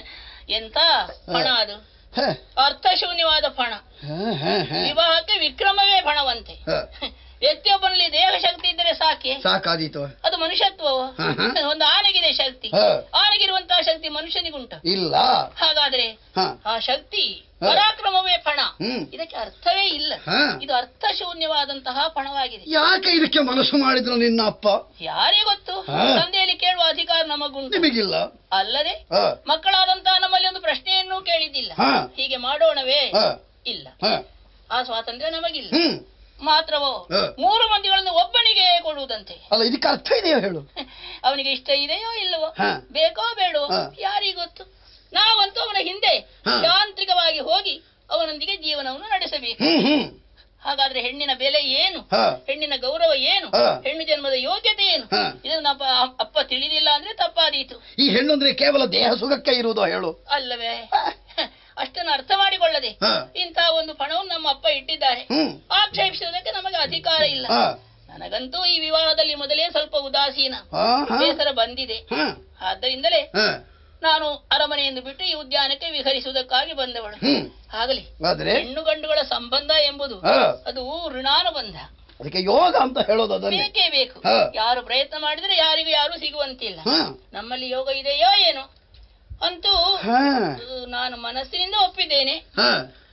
ಎಂತ ಪಣ ಅದು ಹ, ಅರ್ಥಶೂನ್ಯವಾದ ಪಣ ಹ, ಹ, ಹ. ವಿವಾಹಕ್ಕೆ ವಿಕ್ರಮವೇ ಪಣವಂತೆ ಹ, ವ್ಯಕ್ತಿಯೊಬ್ಬನಲ್ಲಿ ದೇಹ ಶಕ್ತಿ ಇದ್ದರೆ ಸಾಕೆ ಸಾಕಾದೀತು ಅದು ಮನುಷ್ಯತ್ವವು ಹ, ಹ. ಒಂದು ಆನೆಗಿದೆ ಶಕ್ತಿ ಹ. ಆನೆಗಿರುವಂತಹ ಶಕ್ತಿ ಮನುಷ್ಯನಿಗುಂಟು ಇಲ್ಲ ಹಾಗಾದ್ರೆ ಹ, ಆ ಶಕ್ತಿ ಹ. ಪರಾಕ್ರಮವೇ ಪಣ ಹ್ಮ್. ಇದಕ್ಕೆ ಅರ್ಥವೇ ಇಲ್ಲ ಹ. ಇದು ಅರ್ಥಶೂನ್ಯವಾದಂತಹ ಪಣವಾಗಿದೆ ಯಾಕೆ ಇದಕ್ಕೆ ಮನಸ್ಸು ಮಾಡಿದ್ರು ನಿನ್ನ ಅಪ್ಪ ಯಾರೇ ಗೊತ್ತು ಹ. ತಂದೆಯಲ್ಲಿ ಕೇಳುವ ಅಧಿಕಾರ ನಮಗುಂಟು ನಿಮಗಿಲ್ಲ ಅಲ್ಲದೆ ಹ, ಮಕ್ಕಳಾದಂತಹ ನಮ್ಮಲ್ಲಿ ಒಂದು ಪ್ರಶ್ನೆಯನ್ನೂ ಕೇಳಿದ್ದಿಲ್ಲ ಹ. ಹೀಗೆ ಮಾಡೋಣವೇ ಹ, ಇಲ್ಲ ಹ. ಆ ಸ್ವಾತಂತ್ರ್ಯ ನಮಗಿಲ್ಲ ಹ್ಮ್ ಮಾತ್ರವೋ ಹ. ಮೂರು ಮಂದಿಗಳನ್ನು ಒಬ್ಬನಿಗೆ ಕೊಡುವುದಂತೆ ಅಲ್ಲ ಇದಕ್ಕೆ ಅರ್ಥ ಇದೆಯೋ ಹೇಳು ಅವನಿಗೆ ಇಷ್ಟ ಇದೆಯೋ ಇಲ್ಲವೋ ಹ. ಬೇಕೋ ಬೇಡವೋ ಹ. ಯಾರಿಗೂ ಗೊತ್ತು ನಾವಂತೂ ಅವನ ಹಿಂದೆ ಹ. ಯಾಂತ್ರಿಕವಾಗಿ ಹೋಗಿ ಅವನೊಂದಿಗೆ ಜೀವನವನ್ನು ನಡೆಸಬೇಕು ಹ್ಮ್ ಹ್ಮ್ ಹಾಗಾದ್ರೆ ಹೆಣ್ಣಿನ ಬೆಲೆ ಏನು ಹ. ಹೆಣ್ಣಿನ ಗೌರವ ಏನು ಹ. ಹೆಣ್ಣು ಜನ್ಮದ ಯೋಗ್ಯತೆ ಏನು ಹ. ಇದನ್ನ ಅಪ್ಪ ಅಪ್ಪ ತಿಳಿದಿಲ್ಲ ಅಂದ್ರೆ ತಪ್ಪಾದೀತು ಈ ಹೆಣ್ಣು ಅಂದ್ರೆ ಕೇವಲ ದೇಹ ಸುಖಕ್ಕೆ ಇರುವುದು ಹೇಳು ಅಲ್ಲವೇ ಅಷ್ಟನ್ನು ಅರ್ಥ ಮಾಡಿಕೊಳ್ಳದೆ ಹ. ಇಂಥ ಒಂದು ಪಣವನ್ನು ನಮ್ಮ ಅಪ್ಪ ಇಟ್ಟಿದ್ದಾರೆ ಹ್ಮ್ ಆಕ್ಷೇಪಿಸುವುದಕ್ಕೆ ನಮಗೆ ಅಧಿಕಾರ ಇಲ್ಲ ಹ, ನನಗಂತೂ ಈ ವಿವಾಹದಲ್ಲಿ ಮೊದಲೇ ಸ್ವಲ್ಪ ಉದಾಸೀನ ಹ, ಹ, ಬೇಸರ ಬಂದಿದೆ ಹ, ಆದ್ದರಿಂದಲೇ ಹ, ನಾನು ಅರಮನೆಯನ್ನು ಬಿಟ್ಟು ಈ ಉದ್ಯಾನಕ್ಕೆ ವಿಹರಿಸುವುದಕ್ಕಾಗಿ ಬಂದವಳು ಹ್ಮ್ ಆಗಲಿ ಆದ್ರೆ ಹೆಣ್ಣು ಗಂಡುಗಳ ಸಂಬಂಧ ಎಂಬುದು ಹ, ಅದು ಋಣಾನುಬಂಧ ಅದಕ್ಕೆ ಯೋಗ ಅಂತ ಹೇಳೋದು ಅದನ್ನೇ ಬೇಕೇ ಬೇಕು ಹ. ಯಾರು ಪ್ರಯತ್ನ ಮಾಡಿದ್ರೆ ಯಾರಿಗೂ ಯಾರು ಸಿಗುವಂತಿಲ್ಲ ಹ, ನಮ್ಮಲ್ಲಿ ಯೋಗ ಇದೆಯೋ ಏನೋ ಅಂತೂ ಹ, ಅಹ್, ನಾನು ಮನಸ್ಸಿನಿಂದ ಒಪ್ಪಿದ್ದೇನೆ ಹ,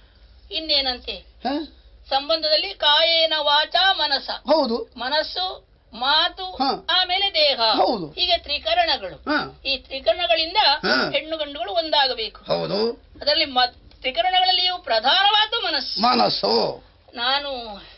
ಇನ್ನೇನಂತೆ ಹ, ಸಂಬಂಧದಲ್ಲಿ ಕಾಯೇನ ವಾಚ ಮನಸ ಹೌದು ಮನಸ್ಸು ಮಾತು ಹ. ಆಮೇಲೆ ದೇಹ ಹೌದು. ಹೀಗೆ ತ್ರಿಕರಣಗಳು ಹ, ಈ ತ್ರಿಕರಣಗಳಿಂದ ಹ. ಹೆಣ್ಣು ಗಂಡುಗಳು ಒಂದಾಗಬೇಕು ಹೌದು ಅದರಲ್ಲಿ ಮ- ತ್ರಿಕರಣಗಳಲ್ಲಿಯೂ ಪ್ರಧಾನವಾದ ಮನಸ್ಸು ಮನಸ್ಸು ನಾನು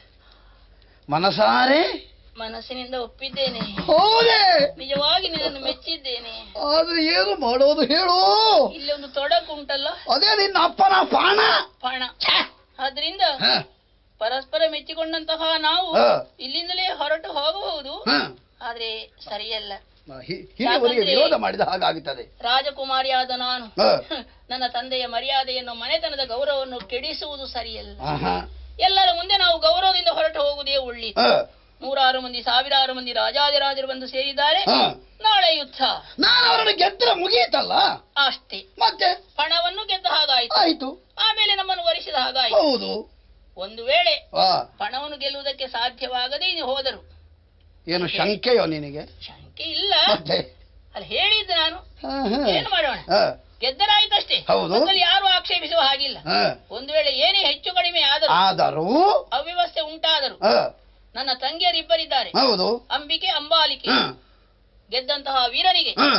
ಮನಸಾರೆ ಮನಸ್ಸಿನಿಂದ ಒಪ್ಪಿದ್ದೇನೆ ಹೌದೇ ನಿಜವಾಗಿ ನಿನ್ನನ್ನು ಮೆಚ್ಚಿದ್ದೇನೆ ಆದ್ರೆ ಏನು ಮಾಡೋದು ಹೇಳು ಇಲ್ಲಿ ಒಂದು ತೊಡಕು ಉಂಟಲ್ಲ ಅದೇ ನಿನ್ನ ಅಪ್ಪನ ಪಾಣ ಪಣ ಆದ್ರಿಂದ ಹ, ಪರಸ್ಪರ ಮೆಚ್ಚಿಕೊಂಡಂತಹ ನಾವು ಹ. ಇಲ್ಲಿಂದಲೇ ಹೊರಟು ಹೋಗಬಹುದು ಹ. ಆದ್ರೆ ಸರಿಯಲ್ಲ ಹಿ- ಹಿರಿಯವರಿಗೆ ಯಾಕಂದ್ರೆ- ವಿರೋಧ ಮಾಡಿದ ಹಾಗಾಗುತ್ತದೆ ರಾಜಕುಮಾರಿಯಾದ ನಾನು ಹ. ನನ್ನ ತಂದೆಯ ಮರ್ಯಾದೆಯನ್ನು ಮನೆತನದ ಗೌರವವನ್ನು ಕೆಡಿಸುವುದು ಸರಿಯಲ್ಲ ಆಹಾ. ಎಲ್ಲರ ಮುಂದೆ ನಾವು ಗೌರವದಿಂದ ಹೊರಟು ಹೋಗುವುದೇ ಒಳ್ಳಿ ಹ, ನೂರಾರು ಮಂದಿ ಸಾವಿರಾರು ಮಂದಿ ರಾಜಾದಿರಾಜರು ಬಂದು ಸೇರಿದ್ದಾರೆ ಹ. ನಾಳೆ ಯುದ್ಧ ನಾನು ಅವರನ್ನು ಗೆದ್ರೆ ಮುಗಿಯಿತಲ್ಲ ಅಷ್ಟೇ ಮತ್ತೆ ಪಣವನ್ನು ಗೆದ್ದ ಹಾಗಾಯಿತು ಆಯ್ತು ಆಮೇಲೆ ನಮ್ಮನ್ನು ವರಿಸಿದ ಹಾಗಾಯಿತು ಹೌದು ಒಂದು ವೇಳೆ ಆ, ಪಣವನ್ನು ಗೆಲ್ಲುವುದಕ್ಕೆ ಸಾಧ್ಯವಾಗದೆ ಇನ್ನು ಹೋದರು ಏನು ಶಂಕೆಯೋ ನಿನಗೆ ಶಂಕೆ ಇಲ್ಲ ಮತ್ತೆ ಅಲ್ಲಿ ಹೇಳಿದ್ದು ನಾನು ಹ, ಹ. ಏನು ಮಾಡೋಣ ಹ, ಗೆದ್ದರಾಯ್ತಷ್ಟೇ ಹೌದು. ಅದ್ರಲ್ಲಿ ಯಾರು ಆಕ್ಷೇಪಿಸುವ ಹಾಗಿಲ್ಲ ಹ. ಒಂದು ವೇಳೆ ಏನೇ ಹೆಚ್ಚು ಕಡಿಮೆ ಆದರೂ ಆದರೂ ಅವ್ಯವಸ್ಥೆ ಉಂಟಾದರು ಹ, ನನ್ನ ತಂಗಿಯರಿಬ್ಬರಿದ್ದಾರೆ ಹೌದು ಅಂಬಿಕೆ ಅಂಬಾಲಿಕೆ ಹ, ಗೆದ್ದಂತಹ ವೀರರಿಗೆ ಹ,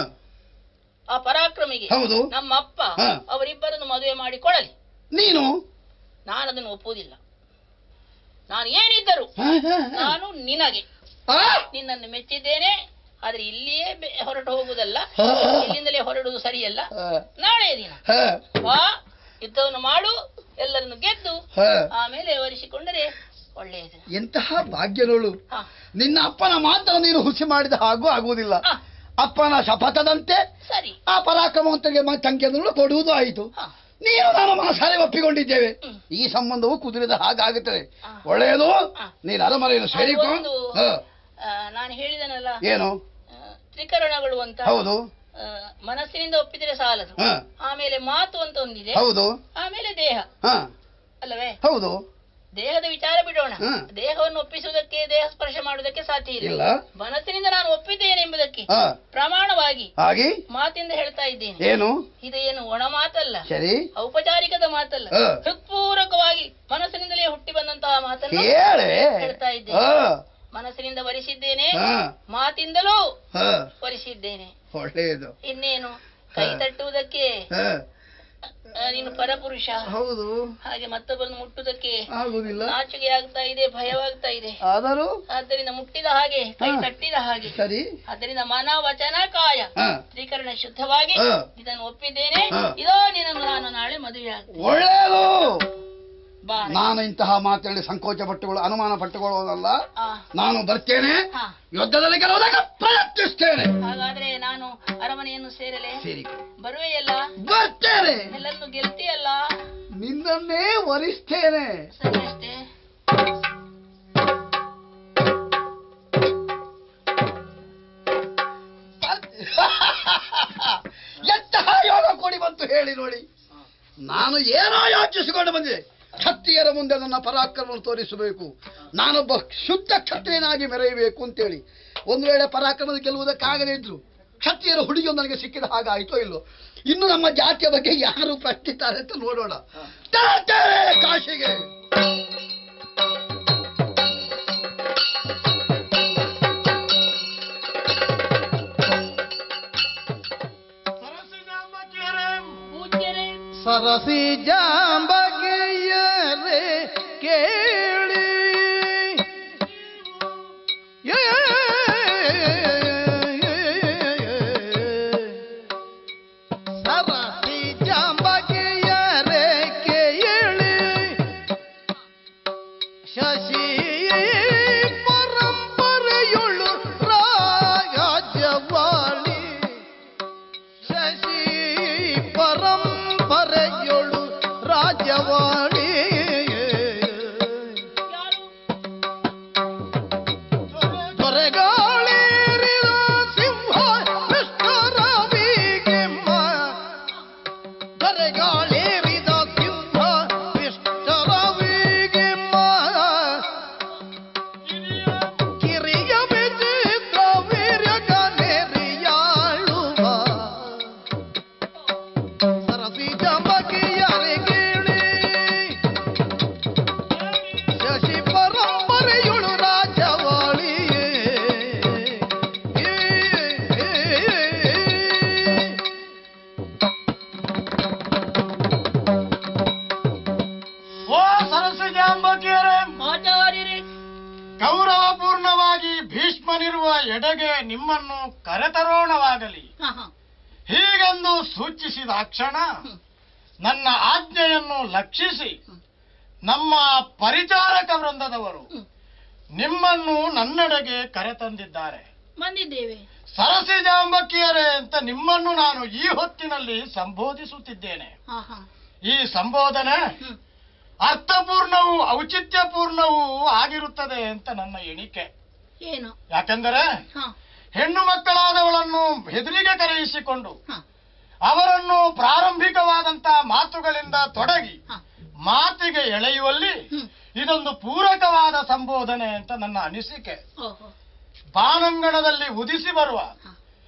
ಆ ಪರಾಕ್ರಮಿಗೆ ಹೌದು ನಮ್ಮ ಅಪ್ಪ ಹ. ಅವರಿಬ್ಬರನ್ನು ಮದುವೆ ಮಾಡಿ ಕೊಡಲಿ ನೀನು ನಾನು ಅದನ್ನು ಒಪ್ಪುವುದಿಲ್ಲ ನಾನು ಏನಿದ್ದರು ಹ, ಹ, ಹ. ನಾನು ನಿನಗೆ ಆ? ನಿನ್ನನ್ನು ಮೆಚ್ಚಿದ್ದೇನೆ ಆದ್ರೆ ಇಲ್ಲಿಯೇ ಬೆ- ಹೊರಟು ಹೋಗುವುದಲ್ಲ ಹ. ಇಲ್ಲಿಂದಲೇ ಹೊರಡುವುದು ಸರಿಯಲ್ಲ ಹ, ನಾಳೆ ದಿನ ಹ, ಬಾ ಯುದ್ಧವನ್ನು ಮಾಡು ಎಲ್ಲರನ್ನು ಗೆದ್ದು ಹ. ಆಮೇಲೆ ವರಿಸಿಕೊಂಡರೆ ಒಳ್ಳೆಯದು ಎಂತಹ ಭಾಗ್ಯನೋಳು ಹ. ನಿನ್ನ ಅಪ್ಪನ ಮಾತ್ರ ನೀನು ಹುಸಿ ಮಾಡಿದ ಹಾಗೂ ಆಗುವುದಿಲ್ಲ ಹ, ಅಪ್ಪನ ಶಪಥದಂತೆ ಸರಿ ಆ ಪರಾಕ್ರಮವಂತರಿಗೆ ಮ- ತಂಗಿಯನ್ನು ಕೊಡುವುದು ಆಯಿತು ಹ. ನೀನು ನಾನು ಮನಸಾರೆ ಒಪ್ಪಿಕೊಂಡಿದ್ದೇವೆ ಹ್ಮ್. ಈ ಸಂಬಂಧವು ಕುದುರಿದ ಹಾಗಾಗುತ್ತದೆ ಹ. ಒಳ್ಳೆಯದು ಹ. ನೀನು ಅರಮನೆಯನ್ನು ಸೇರಿಕೊ ಒಂದು, ಹ. ಆ, ನಾನು ಹೇಳಿದನಲ್ಲ ಏನು ಆ, ತ್ರಿಕರಣಗಳು ಅಂತ ಹೌದು ಆ, ಮನಸ್ಸಿನಿಂದ ಒಪ್ಪಿದರೆ ಸಾಲದು ಹ. ಆಮೇಲೆ ಮಾತು ಅಂತ ಒಂದಿದೆ ಹೌದು ಆಮೇಲೆ ದೇಹ ಹ. ಅಲ್ಲವೇ ಹೌದು ದೇಹದ ವಿಚಾರ ಬಿಡೋಣ ಹ. ದೇಹವನ್ನು ಒಪ್ಪಿಸುವುದಕ್ಕೆ ದೇಹ ಸ್ಪರ್ಶ ಮಾಡುವುದಕ್ಕೆ ಸಾಧ್ಯ ಇಲ್ಲ ಇಲ್ಲ ಮನಸ್ಸಿನಿಂದ ನಾನು ಒಪ್ಪಿದ್ದೇನೆ ಎಂಬುದಕ್ಕೆ ಹ. ಪ್ರಮಾಣವಾಗಿ ಹಾಗೆ ಮಾತಿಂದ ಹೇಳ್ತಾ ಇದ್ದೇನೆ ಏನು ಇದೇನು ಒಣ ಮಾತಲ್ಲ ಸರಿ ಔಪಚಾರಿಕದ ಮಾತಲ್ಲ ಹ. ಹೃತ್ಪೂರ್ವಕವಾಗಿ ಮನಸ್ಸಿನಿಂದಲೇ ಹುಟ್ಟಿ ಬಂದಂತಹ ಮಾತನ್ನು ಹೇಳೆ ಹೇಳ್ತಾ ಇದ್ದೇನೆ. ಹ. ಮನಸ್ಸಿನಿಂದ ವರಿಸಿದ್ದೇನೆ ಹ. ಮಾತಿಂದಲೂ ಹ. ವರಿಸಿದ್ದೇನೆ ಒಳ್ಳೆಯದು ಇನ್ನೇನು ಕೈ ಹ. ತಟ್ಟುವುದಕ್ಕೆ ಹ. ಆ, ನೀನು ಪರಪುರುಷ ಹೌದು ಹಾಗೆ ಮತ್ತೊಬ್ಬರನ್ನು ಮುಟ್ಟುವುದಕ್ಕೆ ಆಗುದಿಲ್ಲ ನಾಚಿಕೆ ಆಗ್ತಾ ಇದೆ ಭಯವಾಗ್ತಾ ಇದೆ ಆದರೂ ಆದ್ದರಿಂದ ಮುಟ್ಟಿದ ಹಾಗೆ ಕೈ ಹ. ತಟ್ಟಿದ ಹಾಗೆ ಸರಿ ಆದ್ದರಿಂದ ಮನ ವಚನ ಕಾಯ ಹ. ತ್ರಿಕರಣ ಶುದ್ಧವಾಗಿ ಹ. ಇದನ್ನು ಒಪ್ಪಿದ್ದೇನೆ ಹ. ಇದೋ ನಿನ್ನನ್ನು ನಾನು ನಾಳೆ ಮದುವೆ ಆಗ್ತೇನೆ ಒಳ್ಳೆಯದು ಬಾ ನಾನು ಇಂತಹ ಮಾತಲ್ಲಿ ಸಂಕೋಚ ಪಟ್ಟುಗಳು ಅನುಮಾನ ಪಟ್ಟುಕೊಳ್ಳೋದಲ್ಲ ಆ, ನಾನು ಬರ್ತೇನೆ ಹ. ಯುದ್ಧದಲ್ಲಿ ಗೆಲ್ಲುವುದಕ್ಕೆ ಪ್ರಯತ್ನಿಸ್ತೇನೆ ಹಾಗಾದ್ರೆ ನಾನು ಅರಮನೆಯನ್ನು ಸೇರಲೆ ಸೇರಿ ಬರುವೆಯಲ್ಲ ಬರ್ತೇನೆ ಎಲ್ಲರನ್ನು ಗೆಲ್ತೀಯ ಇದನ್ನೇ ವರಿಸ್ತೇನೆ ಸರಿ ಅಷ್ಟೇ ಎಂತಹ ಯೋಗ ಕೂಡಿ ಬಂತು ಹೇಳಿ ನೋಡಿ ನಾನು ಏನೋ ಯೋಚಿಸಿಕೊಂಡು ಬಂದೆ ಕ್ಷತ್ರಿಯರ ಮುಂದೆ ನನ್ನ ಪರಾಕ್ರಮವನ್ನು ತೋರಿಸಬೇಕು ನಾನೊಬ್ಬ ಶುದ್ಧ ಕ್ಷತ್ರಿಯನಾಗಿ ಮೆರೆಯಬೇಕು ಅಂತೇಳಿ ಒಂದು ವೇಳೆ ಪರಾಕ್ರಮದ ಗೆಲ್ಲುವುದಕ್ಕಾಗದೇ ಇದ್ರು ಕ್ಷತ್ರಿಯರ ಹುಡುಗಿಯೊಂದು ನನಗೆ ಸಿಕ್ಕಿದ ಹಾಗಾಯ್ತೋ ಇಲ್ಲೋ ಇನ್ನು ನಮ್ಮ ಜಾತಿಯ ಬಗ್ಗೆ ಯಾರು ಪ್ರಶ್ನಿತಾರೆ ಅಂತ ನೋಡೋಣ ತರ್ತೇವೆ ಕಾಶಿಗೆ ಪೂಜ್ಯರೇ ಸರಸಿ ಜಾಂಬಗೆಯರೆ ಕೇಳಿ ಏ, ಸರಸಿ ಜಾಂಬಗೆಯರೆ ಕೇಳಿ ಶಶಿ ಪರಂಪರೆಯುಳ್ಳು ರಾಜವಾಳಿ ಶಶಿ ಪರಂಪರೆಯೊಳು ರಾಜವಾಣಿ ಯಾರು ದೊರೆಗಾಳೇರಿದ ಸಿಂಹ ವಿಷ್ಟರವಿಗೆಮ್ಮ ದೊರೆಗಾಳೇರಿದ ಸಿಂಹ ವಿಷ್ಟರವಿಗೆಮ್ಮ ಕಿರಿಯ ವಿಚಿತ್ರ ವೀರ್ಯಗನೆರಿಯಾಳುವ ಸರಸಿ ಜಂಬಕಿಯರೆ ಕೇಳಿ ಶಶಿ ಪರಂಪರೆಯುಳು ರಾಜವಾಳಿಯೇ ಓ ಸರಸಜಾಂಬಕಿಯರೇ ಆಚಾರ್ಯರೇ ಗೌರವಪೂರ್ಣವಾಗಿ ಭೀಷ್ಮನಿರುವ ಎಡೆಗೆ ನಿಮ್ಮನ್ನು ಕರೆತರೋಣವಾಗಲಿ ಹಾ ಹಾ ಹೀಗೆಂದು ಸೂಚಿಸಿದ ಕ್ಷಣ ನನ್ನ ಆಜ್ಞೆಯನ್ನು ಲಕ್ಷಿಸಿ ನಮ್ಮ ಪರಿಚಾರಕ ವೃಂದದವರು ಹ್ಮ್. ನಿಮ್ಮನ್ನು ನನ್ನೆಡೆಗೆ ಕರೆತಂದಿದ್ದಾರೆ ಬಂದಿದ್ದೇವೆ ಸರಸಿಜಾಂಬಕಿಯರೇ ಅಂತ ನಿಮ್ಮನ್ನು ನಾನು ಈ ಹೊತ್ತಿನಲ್ಲಿ ಸಂಬೋಧಿಸುತ್ತಿದ್ದೇನೆ ಹಾ ಹಾ ಈ ಸಂಬೋಧನೆ ಹ್ಮ್ ಅರ್ಥಪೂರ್ಣವೂ ಔಚಿತ್ಯಪೂರ್ಣವೂ ಆಗಿರುತ್ತದೆ ಅಂತ ನನ್ನ ಎಣಿಕೆ ಏನು ಯಾಕೆಂದರೆ ಹಾ ಹೆಣ್ಣು ಮಕ್ಕಳಾದವಳನ್ನು ಹೆದರಿಗೆ ಕರೆಯಿಸಿಕೊಂಡು ಹಾ ಅವರನ್ನು ಪ್ರಾರಂಭಿಕವಾದಂತ ಮಾತುಗಳಿಂದ ತೊಡಗಿ ಹಾ ಮಾತಿಗೆ ಎಳೆಯುವಲ್ಲಿ ಹ್ಮ್ ಇದೊಂದು ಪೂರಕವಾದ ಸಂಬೋಧನೆ ಅಂತ ನನ್ನ ಅನಿಸಿಕೆ ಓಹೋ ಬಾನಂಗಣದಲ್ಲಿ ಉದಿಸಿ ಬರುವ ಹಾ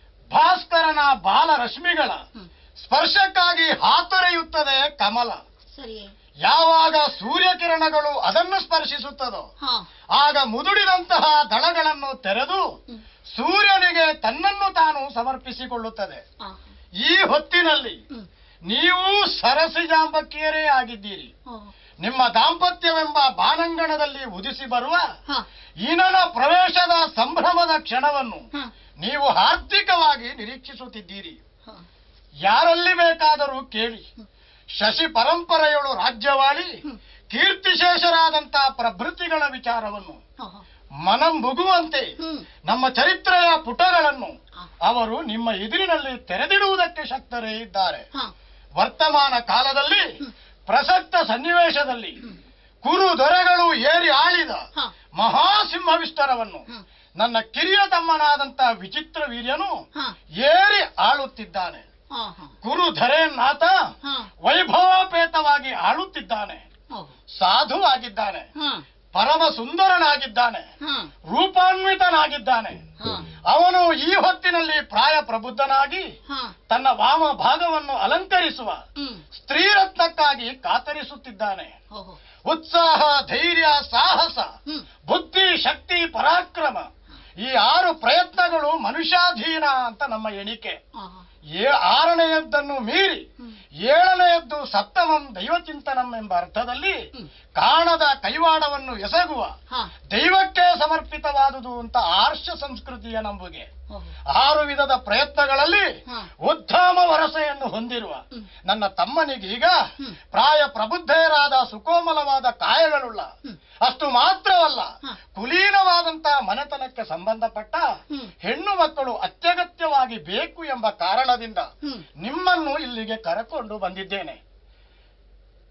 ಭಾಸ್ಕರನ ಬಾಲ ರಶ್ಮಿಗಳ ಹ್ಮ್ ಸ್ಪರ್ಶಕ್ಕಾಗಿ ಹಾತೊರೆಯುತ್ತದೆ ಕಮಲ ಸರಿಯೇ ಯಾವಾಗ ಸೂರ್ಯಕಿರಣಗಳು ಅದನ್ನು ಸ್ಪರ್ಶಿಸುತ್ತದೋ ಹಾ ಆಗ ಮುದುಡಿದಂತಹ ದಳಗಳನ್ನು ತೆರೆದು ಹ್ಮ್ ಸೂರ್ಯನಿಗೆ ತನ್ನನ್ನು ತಾನು ಸಮರ್ಪಿಸಿಕೊಳ್ಳುತ್ತದೆ ಹಾ ಈ ಹೊತ್ತಿನಲ್ಲಿ ಹ್ಮ್ ನೀವು ಸರಸಿಜಾಂಬಕಿಯರೇ ಆಗಿದ್ದೀರಿ ಓಹೋ ನಿಮ್ಮ ದಾಂಪತ್ಯವೆಂಬ ಬಾನಂಗಣದಲ್ಲಿ ಉದಿಸಿ ಬರುವ ಹಾ ಈನನ ಪ್ರವೇಶದ ಸಂಭ್ರಮದ ಕ್ಷಣವನ್ನು ಹಾ ನೀವು ಹಾರ್ದಿಕವಾಗಿ ನಿರೀಕ್ಷಿಸುತ್ತಿದ್ದೀರಿ ಹಾ ಯಾರಲ್ಲಿ ಬೇಕಾದರೂ ಕೇಳಿ ಹ್ಮ್. ಶಶಿ ಪರಂಪರೆಯಳು ರಾಜ್ಯವಾಳಿ ಹ್ಮ್. ಕೀರ್ತಿಶೇಷರಾದಂಥ ಪ್ರಭೃತಿಗಳ ವಿಚಾರವನ್ನು ಓಹೋ ಮನಂಬುಗುವಂತೆ ಹ್ಮ್ ನಮ್ಮ ಚರಿತ್ರೆಯ ಪುಟಗಳನ್ನು ಹಾ ಅವರು ನಿಮ್ಮ ಎದುರಿನಲ್ಲಿ ತೆರೆದಿಡುವುದಕ್ಕೆ ಶಕ್ತರೇ ಇದ್ದಾರೆ ಹಾ ವರ್ತಮಾನ ಕಾಲದಲ್ಲಿ ಹ್ಮ್. ಪ್ರಸಕ್ತ ಸನ್ನಿವೇಶದಲ್ಲಿ ಹ್ಮ್ ಕುರು ದೊರೆಗಳು ಏರಿ ಆಳಿದ ಹಾ ಮಹಾಸಿಂಹ ವಿಸ್ತಾರವನ್ನು ಹ್ಮ್ ನನ್ನ ಕಿರಿಯ ತಮ್ಮನಾದಂತ ವಿಚಿತ್ರ ವೀರ್ಯನು ಹಾ ಏರಿ ಆಳುತ್ತಿದ್ದಾನೆ ಹಾ ಹಾ ಕುರು ಧರೆಯನ್ನಾತ ಹಾ ವೈಭವೋಪೇತವಾಗಿ ಆಳುತ್ತಿದ್ದಾನೆ ಓಹೋ ಸಾಧುವಾಗಿದ್ದಾನೆ ಹಾ ಪರಮ ಸುಂದರನಾಗಿದ್ದಾನೆ ಹಾ ರೂಪಾನ್ವಿತನಾಗಿದ್ದಾನೆ ಹಾ ಅವನು ಈ ಹೊತ್ತಿನಲ್ಲಿ ಪ್ರಾಯ ಪ್ರಬುದ್ಧನಾಗಿ ಹಾ ತನ್ನ ವಾಮ ಭಾಗವನ್ನು ಅಲಂಕರಿಸುವ ಹ್ಮ್ ಸ್ತ್ರೀರತ್ನಕ್ಕಾಗಿ ಕಾತರಿಸುತ್ತಿದ್ದಾನೆ ಓಹೋ ಉತ್ಸಾಹ ಧೈರ್ಯ ಸಾಹಸ ಹ್ಮ್ ಬುದ್ಧಿ ಶಕ್ತಿ ಪರಾಕ್ರಮ ಈ ಆರು ಪ್ರಯತ್ನಗಳು ಮನುಷ್ಯಾಧೀನ ಅಂತ ನಮ್ಮ ಎಣಿಕೆ ಆಹಾ ಏ ಆರನೆಯದ್ದನ್ನು ಮೀರಿ ಹ್ಮ್ ಏಳನೆಯದ್ದು ಸಪ್ತಮಂ ದೈವಚಿಂತನಂ ಎಂಬ ಅರ್ಥದಲ್ಲಿ ಹ್ಮ್ ಕಾಣದ ಕೈವಾಡವನ್ನು ಎಸಗುವ ಹಾ ದೈವಕ್ಕೆ ಸಮರ್ಪಿತವಾದುದು ಅಂತ ಆರ್ಷ ಸಂಸ್ಕೃತಿಯ ನಂಬುಗೆ ಓಹೋ ಆರು ವಿಧದ ಪ್ರಯತ್ನಗಳಲ್ಲಿ ಹಾ. ಉತ್ತಮ ವರಸೆಯನ್ನು ಹೊಂದಿರುವ ಹ್ಮ್. ನನ್ನ ತಮ್ಮನಿಗೀಗ ಹ್ಮ್. ಪ್ರಾಯ ಪ್ರಬುದ್ಧರಾದ ಸುಕೋಮಲವಾದ ಕಾಯಗಳುಳ್ಳ ಹ್ಮ್. ಅಷ್ಟು ಮಾತ್ರವಲ್ಲ ಹಾ. ಕುಲೀನವಾದಂತಹ ಮನೆತನಕ್ಕೆ ಸಂಬಂಧಪಟ್ಟ ಹ್ಮ್. ಹೆಣ್ಣು ಮಕ್ಕಳು ಅತ್ಯಗತ್ಯವಾಗಿ ಬೇಕು ಎಂಬ ಕಾರಣದಿಂದ ಹ್ಮ್ ನಿಮ್ಮನ್ನು ಇಲ್ಲಿಗೆ ಕರೆಕೊಂಡು ಬಂದಿದ್ದೇನೆ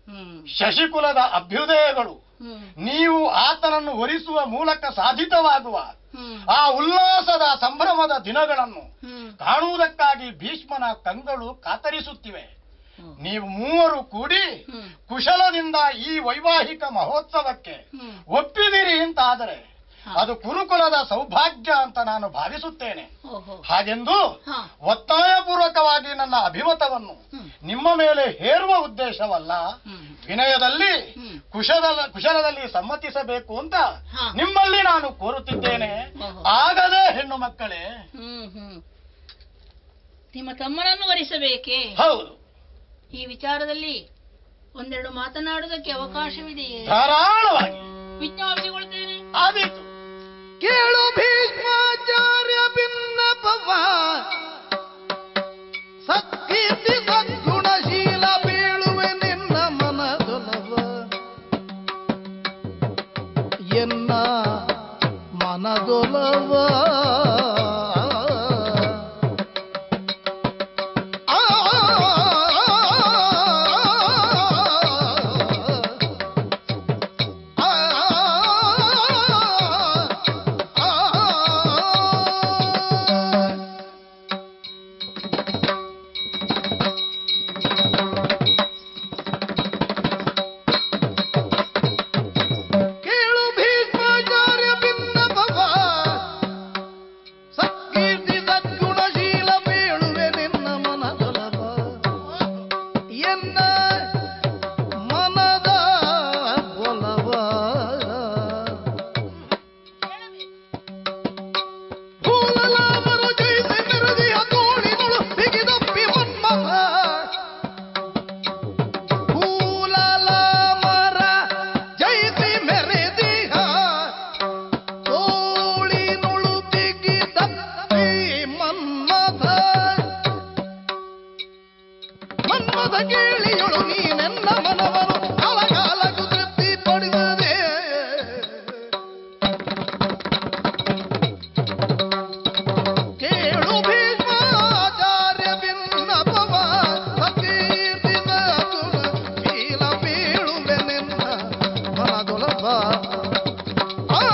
ಹ್ಮ್ ಶಶಿಕುಲದ ಅಭ್ಯುದಯಗಳು ಹ್ಮ್ ನೀವು ಆತನನ್ನು ಒಲಿಸುವ ಮೂಲಕ ಸಾಧಿತವಾಗುವ ಹ್ಮ್ ಆ ಉಲ್ಲಾಸದ ಸಂಭ್ರಮದ ದಿನಗಳನ್ನು ಹ್ಮ್ ಕಾಣುವುದಕ್ಕಾಗಿ ಭೀಷ್ಮನ ಕಂಗಳು ಕಾತರಿಸುತ್ತಿವೆ ಹ್ಮ್. ನೀವು ಮೂವರು ಕೂಡಿ ಹ್ಮ್. ಕುಶಲದಿಂದ ಈ ವೈವಾಹಿಕ ಮಹೋತ್ಸವಕ್ಕೆ ಹ್ಮ್. ಒಪ್ಪಿದಿರಿ ಅಂತಾದರೆ ಹಾ. ಅದು ಕುರುಕುಲದ ಸೌಭಾಗ್ಯ ಅಂತ ನಾನು ಭಾವಿಸುತ್ತೇನೆ ಓಹೋ ಹಾಗೆಂದು ಹಾ. ಒತ್ತಾಯಪೂರ್ವಕವಾಗಿ ನನ್ನ ಅಭಿಮತವನ್ನು ಹ್ಮ್. ನಿಮ್ಮ ಮೇಲೆ ಹೇರುವ ಉದ್ದೇಶವಲ್ಲ ಹ್ಮ್. ವಿನಯದಲ್ಲಿ ಹ್ಮ್. ಕುಶಲ ಕುಶಲದಲ್ಲಿ ಸಮ್ಮತಿಸಬೇಕು ಅಂತ ಹಾ. ನಿಮ್ಮಲ್ಲಿ ನಾನು ಕೋರುತ್ತಿದ್ದೇನೆ ಓಹೋ. ಆಗದೆ ಹೆಣ್ಣು ಮಕ್ಕಳೇ ಹ್ಮ್ ಹ್ಮ್ ನಿಮ್ಮ ತಮ್ಮನನ್ನು ವರಿಸಬೇಕೇ ಹೌದು ಈ ವಿಚಾರದಲ್ಲಿ ಒಂದೆರಡು ಮಾತನಾಡುವುದಕ್ಕೆ ಅವಕಾಶವಿದೆಯೇ ಧಾರಾಳವಾಗಿ ವಿಜ್ಞಾಪಿಸಿಕೊಳ್ತೇನೆ ಆದೀತು ಕೇಳು ಭೀಷ್ಮಾಚಾರ್ಯ ಭಿನ್ನಪವ ಸತ್ಕೀರ್ತಿ ಸದ್ಗುಣಶೀಲ ಬೀಳುವೆ ನಿನ್ನ ಮನದೊಲವ ಎನ್ನ ಮನದೊಲವ ಆ ಕೇಳು ಭೀಷ್ಮಾಚಾರ್ಯ ಭಿನ್ನಪವ ಸತ್ಕೀರ್ತಿ ಸದ್ಗುಣಶೀಲ ಬೀಳುವೆ ನಿನ್ನ ಮನದೊಲವ ಎನ್ನ ಮನದ ಒಲವ ಭೂಲಲಾಮರು ಜಯಿಸಿ ಮೆರೆದಿಯ ತೋಳಿಗಳು ಬಿಗಿದಪ್ಪಿ ಮನ್ಮಥ ಭೂಲಲಾಮರ ಜಯಿಸಿ ಮೆರೆದಿಯ ತೋಳಿನುಳು ಬಿಗಿದಪ್ಪಿ ಮನ್ಮಥ ಮನ್ಮಥ ಕೇಳಿಯೊಳು ನೀನೆನ್ನ ಮನವನು ಕಾಲಕಾಲಕ್ಕೂ ತೃಪ್ತಿ ಪಡಿಸದೆ ಕೇಳು ಭೀಷ್ಮಾಚಾರ್ಯ ಭಿನ್ನಪವ ಸಕೀರ್ತಿದ ಶೀಲ ಬೀಳುವೆ ನಿನ್ನ ಮನದೊಲಭ ಆ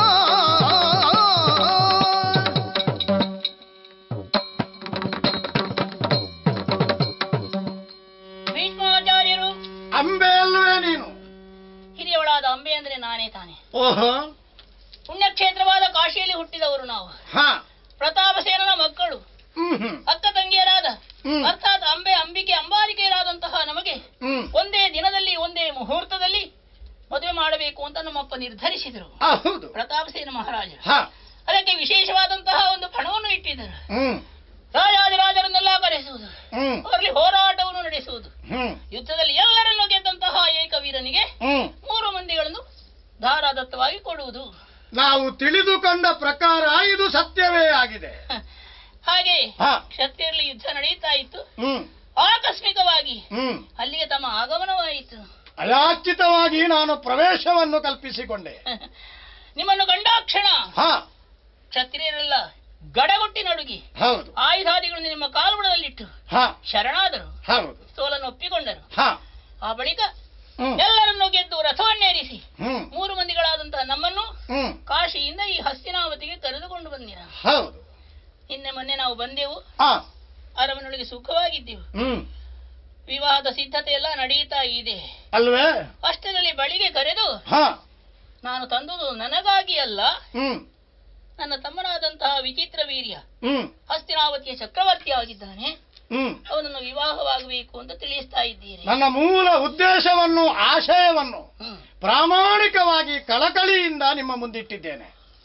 ಭೀಷ್ಮಾಚಾರ್ಯರು ಅಂಬೆ ಅಲ್ವೇ ನೀನು ಹಿರಿಯವಳಾದ ಅಂಬೆ ಅಂದ್ರೆ ನಾನೇ ತಾನೆ ಓಹೋ ಪುಣ್ಯಕ್ಷೇತ್ರವಾದ ಕಾಶಿಯಲ್ಲಿ ಹುಟ್ಟಿದವರು ನಾವು ಹಾ ಪ್ರತಾಪಸೇನನ ಮಕ್ಕಳು ಹ್ಮ್ ಹ್ಮ್ ಅಕ್ಕ ತಂಗಿಯರಾದ ಹ್ಮ್. ಅರ್ಥಾತ್ ಅಂಬೆ ಅಂಬಿಕೆ ಅಂಬಾಲಿಕೆಯರಾದಂತಹ ನಮಗೆ ಹ್ಮ್ ಒಂದೇ ದಿನದಲ್ಲಿ ಒಂದೇ ಮುಹೂರ್ತದಲ್ಲಿ ಮದುವೆ ಮಾಡಬೇಕು ಅಂತ ನಮ್ಮಪ್ಪ ನಿರ್ಧರಿಸಿದರು ಆ, ಹೌದು ಪ್ರತಾಪಸೇನ ಮಹಾರಾಜ ಹಾ ಅದಕ್ಕೆ ವಿಶೇಷವಾದಂತಹ ಒಂದು ಪಣವನ್ನು ಇಟ್ಟಿದ್ದರು ಹ್ಮ್ ರಾಜಾದಿರಾಜರನ್ನೆಲ್ಲ ಕರೆಸುವುದು ಹ್ಮ್ ಅವರಲ್ಲಿ ಹೋರಾಟವನ್ನು ನಡೆಸುವುದು ಹ್ಮ್ ಯುದ್ಧದಲ್ಲಿ ಎಲ್ಲರನ್ನು ಗೆದ್ದಂತಹ ಏಕವೀರನಿಗೆ ಹ್ಮ್ ಮೂರು ಮಂದಿಗಳನ್ನು ಧಾರಾದತ್ತವಾಗಿ ಕೊಡುವುದು ನಾವು ತಿಳಿದುಕೊಂಡ ಪ್ರಕಾರ ಇದು ಸತ್ಯವೇ ಆಗಿದೆ ಹಾಗೆ ಹಾ ಕ್ಷತ್ರಿಯರಲ್ಲಿ ಯುದ್ಧ ನಡೆಯುತ್ತಾ ಇತ್ತು ಹ್ಮ್ ಆಕಸ್ಮಿಕವಾಗಿ ಹ್ಮ್ ಅಲ್ಲಿಗೆ ತಮ್ಮ ಆಗಮನವಾಯಿತು ಅಯಾಚಿತವಾಗಿ ನಾನು ಪ್ರವೇಶವನ್ನು ಕಲ್ಪಿಸಿಕೊಂಡೆ ನಿಮ್ಮನ್ನು ಕಂಡಾಕ್ಷಣ ಹಾ ಕ್ಷತ್ರಿಯರೆಲ್ಲ ಗಡಗೊಟ್ಟಿ ನಡುಗಿ ಹೌದು ಆಯುಧಾದಿಗಳನ್ನು ನಿಮ್ಮ ಕಾಲ್ಬುಡದಲ್ಲಿಟ್ಟು ಹಾ ಶರಣಾದರು ಹೌದು ಸೋಲನ್ನು ಒಪ್ಪಿಕೊಂಡರು ಹಾ ಆ ಬಳಿಕ ಹ್ಮ್ ಎಲ್ಲರನ್ನು ಗೆದ್ದು ರಥವನ್ನೇರಿಸಿ ಹ್ಮ್ ಮೂರು ಮಂದಿಗಳಾದಂತಹ ನಮ್ಮನ್ನು ಹ್ಮ್ ಕಾಶಿಯಿಂದ ಈ ಹಸ್ತಿನಾವತಿಗೆ ಕರೆದುಕೊಂಡು ಬಂದಿರ ಹೌದು ನಿನ್ನೆ ಮೊನ್ನೆ ನಾವು ಬಂದೆವು ಹಾ ಅರಮನೆಯೊಳಗೆ ಸುಖವಾಗಿದ್ದೆವು ಹ್ಮ್ ವಿವಾಹದ ಸಿದ್ಧತೆ ಎಲ್ಲ ನಡೆಯುತ್ತಾ ಇದೆ ಅಲ್ವೇ ಅಷ್ಟರಲ್ಲಿ ಬಳಿಗೆ ಕರೆದು ಹಾ ನಾನು ತಂದುದು ನನಗಾಗಿ ಅಲ್ಲ ಹ್ಮ್ ನನ್ನ ತಮ್ಮನಾದಂತಹ ವಿಚಿತ್ರ ವೀರ್ಯ ಹ್ಮ್ ಹಸ್ತಿನಾವತಿಯ ಚಕ್ರವರ್ತಿ ಆಗಿದ್ದಾನೆ ಹ್ಮ್ ಅವನನ್ನು ವಿವಾಹವಾಗಬೇಕು ಅಂತ ತಿಳಿಸ್ತಾ ಇದ್ದೀರಿ ನನ್ನ ಮೂಲ ಉದ್ದೇಶವನ್ನು ಆಶಯವನ್ನು ಹ್ಮ್. ಪ್ರಾಮಾಣಿಕವಾಗಿ ಕಳಕಳಿಯಿಂದ ನಿಮ್ಮ ಮುಂದಿಟ್ಟಿದ್ದೇನೆ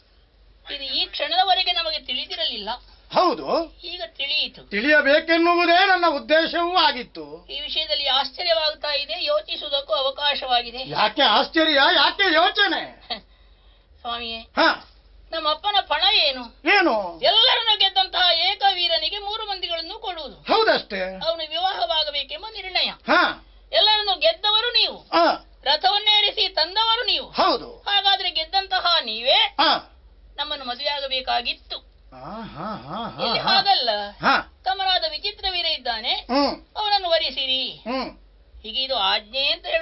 ಇದು ಈ ಕ್ಷಣದವರೆಗೆ ನಮಗೆ ತಿಳಿದಿರಲಿಲ್ಲ ಹೌದು ಈಗ ತಿಳಿಯಿತು ತಿಳಿಯಬೇಕೆನ್ನುವುದೇ ನನ್ನ ಉದ್ದೇಶವೂ ಆಗಿತ್ತು ಈ ವಿಷಯದಲ್ಲಿ ಆಶ್ಚರ್ಯವಾಗ್ತಾ ಇದೆ ಯೋಚಿಸುವುದಕ್ಕೂ ಅವಕಾಶವಾಗಿದೆ ಯಾಕೆ ಆಶ್ಚರ್ಯ ಯಾಕೆ ಯೋಚನೆ ಸ್ವಾಮಿಯೇ ಹ ನಮ್ಮ ಅಪ್ಪನ ಪಣ ಏನು ಏನು ಎಲ್ಲರನ್ನು ಗೆದ್ದಂತಹ ಏಕವೀರನಿಗೆ ಮೂರು ಮಂದಿಗಳನ್ನು ಕೊಡುವುದು ಹೌದಷ್ಟೇ ಅವನು ವಿವಾಹವಾಗಬೇಕೆಂಬ ನಿರ್ಣಯ ಹ ಎಲ್ಲರನ್ನು ಗೆದ್ದವರು ನೀವು ಆ, ರಥವನ್ನೇರಿಸಿ ತಂದವರು ನೀವು ಹೌದು ಹಾಗಾದ್ರೆ ಗೆದ್ದಂತಹ ನೀವೇ ಆ. ನಮ್ಮನ್ನು ಮದುವೆಯಾಗಬೇಕಾಗಿತ್ತು ಆ, ಹ, ಹ, ಹ, ಇಲ್ಲಿ ಹ. ಹಾಗಲ್ಲ ಹ, ತಮ್ಮನಾದ ವಿಚಿತ್ರ ವೀರ ಇದ್ದಾನೆ ಹ್ಮ್ ಅವನನ್ನು ವರಿಸಿರಿ ಹ್ಮ್ ಹೀಗೆ ಇದು ಆಜ್ಞೆ ಅಂತ ಹೇಳುವುದಕ್ಕಿಲ್ಲ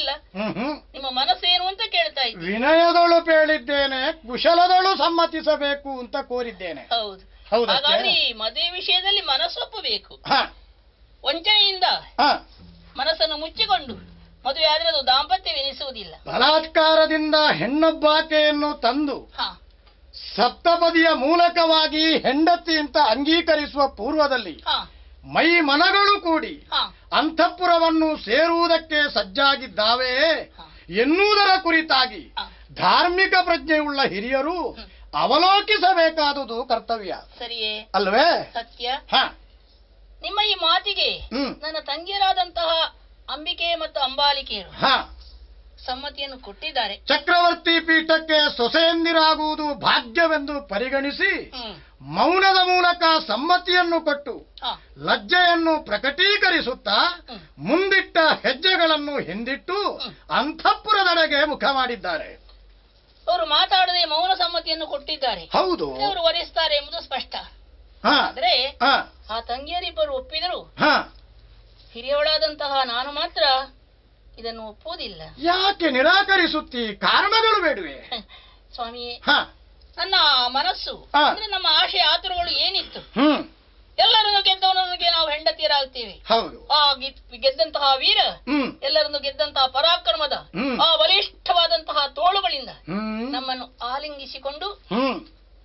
ಇಲ್ಲ ಹ್ಮ್ ಹ್ಮ್ ನಿಮ್ಮ ಮನಸ್ಸೇನು ಅಂತ ಕೇಳ್ತಾ ಇದ್ದೆ ವಿನಯದೊಳು ಪೇಳಿದ್ದೇನೆ ಕುಶಲದೊಳು ಸಮ್ಮತಿಸಬೇಕು ಅಂತ ಕೋರಿದ್ದೇನೆ ಹೌದು ಹೌದಾ ಹಾಗಾದ್ರೆ ಈ ಮದುವೆ ವಿಷಯದಲ್ಲಿ ಮನಸ್ಸೊಪ್ಪಬೇಕು ಹ ವಂಚನೆಯಿಂದ ಹ ಮನಸ್ಸನ್ನು ಮುಚ್ಚಿಕೊಂಡು ಮದುವೆ ಆದ್ರೆ ಅದು ದಾಂಪತ್ಯವೆನಿಸುವುದಿಲ್ಲ ಬಲಾತ್ಕಾರದಿಂದ ಹೆಣ್ಣೊಬ್ಬಾಕೆಯನ್ನು ತಂದು ಹಾ ಸಪ್ತಪದಿಯ ಮೂಲಕವಾಗಿ ಹೆಂಡತಿ ಅಂತ ಅಂಗೀಕರಿಸುವ ಪೂರ್ವದಲ್ಲಿ ಹಾ ಮೈ ಮನಗಳು ಕೂಡಿ ಹಾ ಅಂತಃಪುರವನ್ನು ಸೇರುವುದಕ್ಕೆ ಸಜ್ಜಾಗಿದ್ದಾವೆ ಹಾ. ಎನ್ನುವುದರ ಕುರಿತಾಗಿ ಹಾ. ಧಾರ್ಮಿಕ ಪ್ರಜ್ಞೆಯುಳ್ಳ ಹಿರಿಯರು ಹ್ಮ್. ಅವಲೋಕಿಸಬೇಕಾದುದು ಕರ್ತವ್ಯ ಸರಿಯೇ ಅಲ್ವೇ ಸತ್ಯ ಹ ನಿಮ್ಮ ಈ ಮಾತಿಗೆ ಹ್ಮ್. ನನ್ನ ತಂಗಿಯರಾದಂತಹ ಅಂಬಿಕೆ ಮತ್ತು ಅಂಬಾಲಿಕೆಯರು ಹ ಸಮ್ಮತಿಯನ್ನು ಕೊಟ್ಟಿದ್ದಾರೆ ಚಕ್ರವರ್ತಿ ಪೀಠಕ್ಕೆ ಸೊಸೆಯಂದಿರಾಗುವುದು ಭಾಗ್ಯವೆಂದು ಪರಿಗಣಿಸಿ ಹ್ಮ್ ಮೌನದ ಮೂಲಕ ಸಮ್ಮತಿಯನ್ನು ಕೊಟ್ಟು ಹಾ ಲಜ್ಜೆಯನ್ನು ಪ್ರಕಟೀಕರಿಸುತ್ತಾ ಹ್ಮ್. ಮುಂದಿಟ್ಟ ಹೆಜ್ಜೆಗಳನ್ನು ಹಿಂದಿಟ್ಟು ಹ್ಮ್. ಅಂತಃಪುರದೆಡೆಗೆ ಮುಖ ಮಾಡಿದ್ದಾರೆ ಅವರು ಮಾತಾಡದೆ ಮೌನ ಸಮ್ಮತಿಯನ್ನು ಕೊಟ್ಟಿದ್ದಾರೆ ಹೌದು ಅವರು ವರಿಸ್ತಾರೆ ಎಂಬುದು ಸ್ಪಷ್ಟ ಹ ಆದ್ರೆ ಹ ಆ ತಂಗಿಯರಿಬ್ಬರು ಒಪ್ಪಿದರು ಹ ಹಿರಿಯವಳಾದಂತಹ ನಾನು ಮಾತ್ರ ಇದನ್ನು ಒಪ್ಪುವುದಿಲ್ಲ ಯಾಕೆ ನಿರಾಕರಿಸುತ್ತಿ ಕಾರಣಗಳು ಬೇಡವೆ ಸ್ವಾಮಿಯೇ ಹ ನನ್ನ ಮನಸ್ಸು ಹಾ. ಅಂದ್ರೆ ನಮ್ಮ ಆಶೆ ಆತುರಗಳು ಏನಿತ್ತು ಹ್ಮ್ ಎಲ್ಲರನ್ನು ಗೆದ್ದವನಿಗೆ ನಾವು ಹೆಂಡತಿಯರಾಗ್ತೇವೆ ಹೌದು ಆ ಗಿ- ಗೆದ್ದಂತಹ ವೀರ ಹ್ಮ್ ಎಲ್ಲರನ್ನು ಗೆದ್ದಂತಹ ಪರಾಕ್ರಮದ ಹ್ಮ್. ಆ ಬಲಿಷ್ಠವಾದಂತಹ ತೋಳುಗಳಿಂದ ಹ್ಮ್ ನಮ್ಮನ್ನು ಆಲಿಂಗಿಸಿಕೊಂಡು ಹ್ಮ್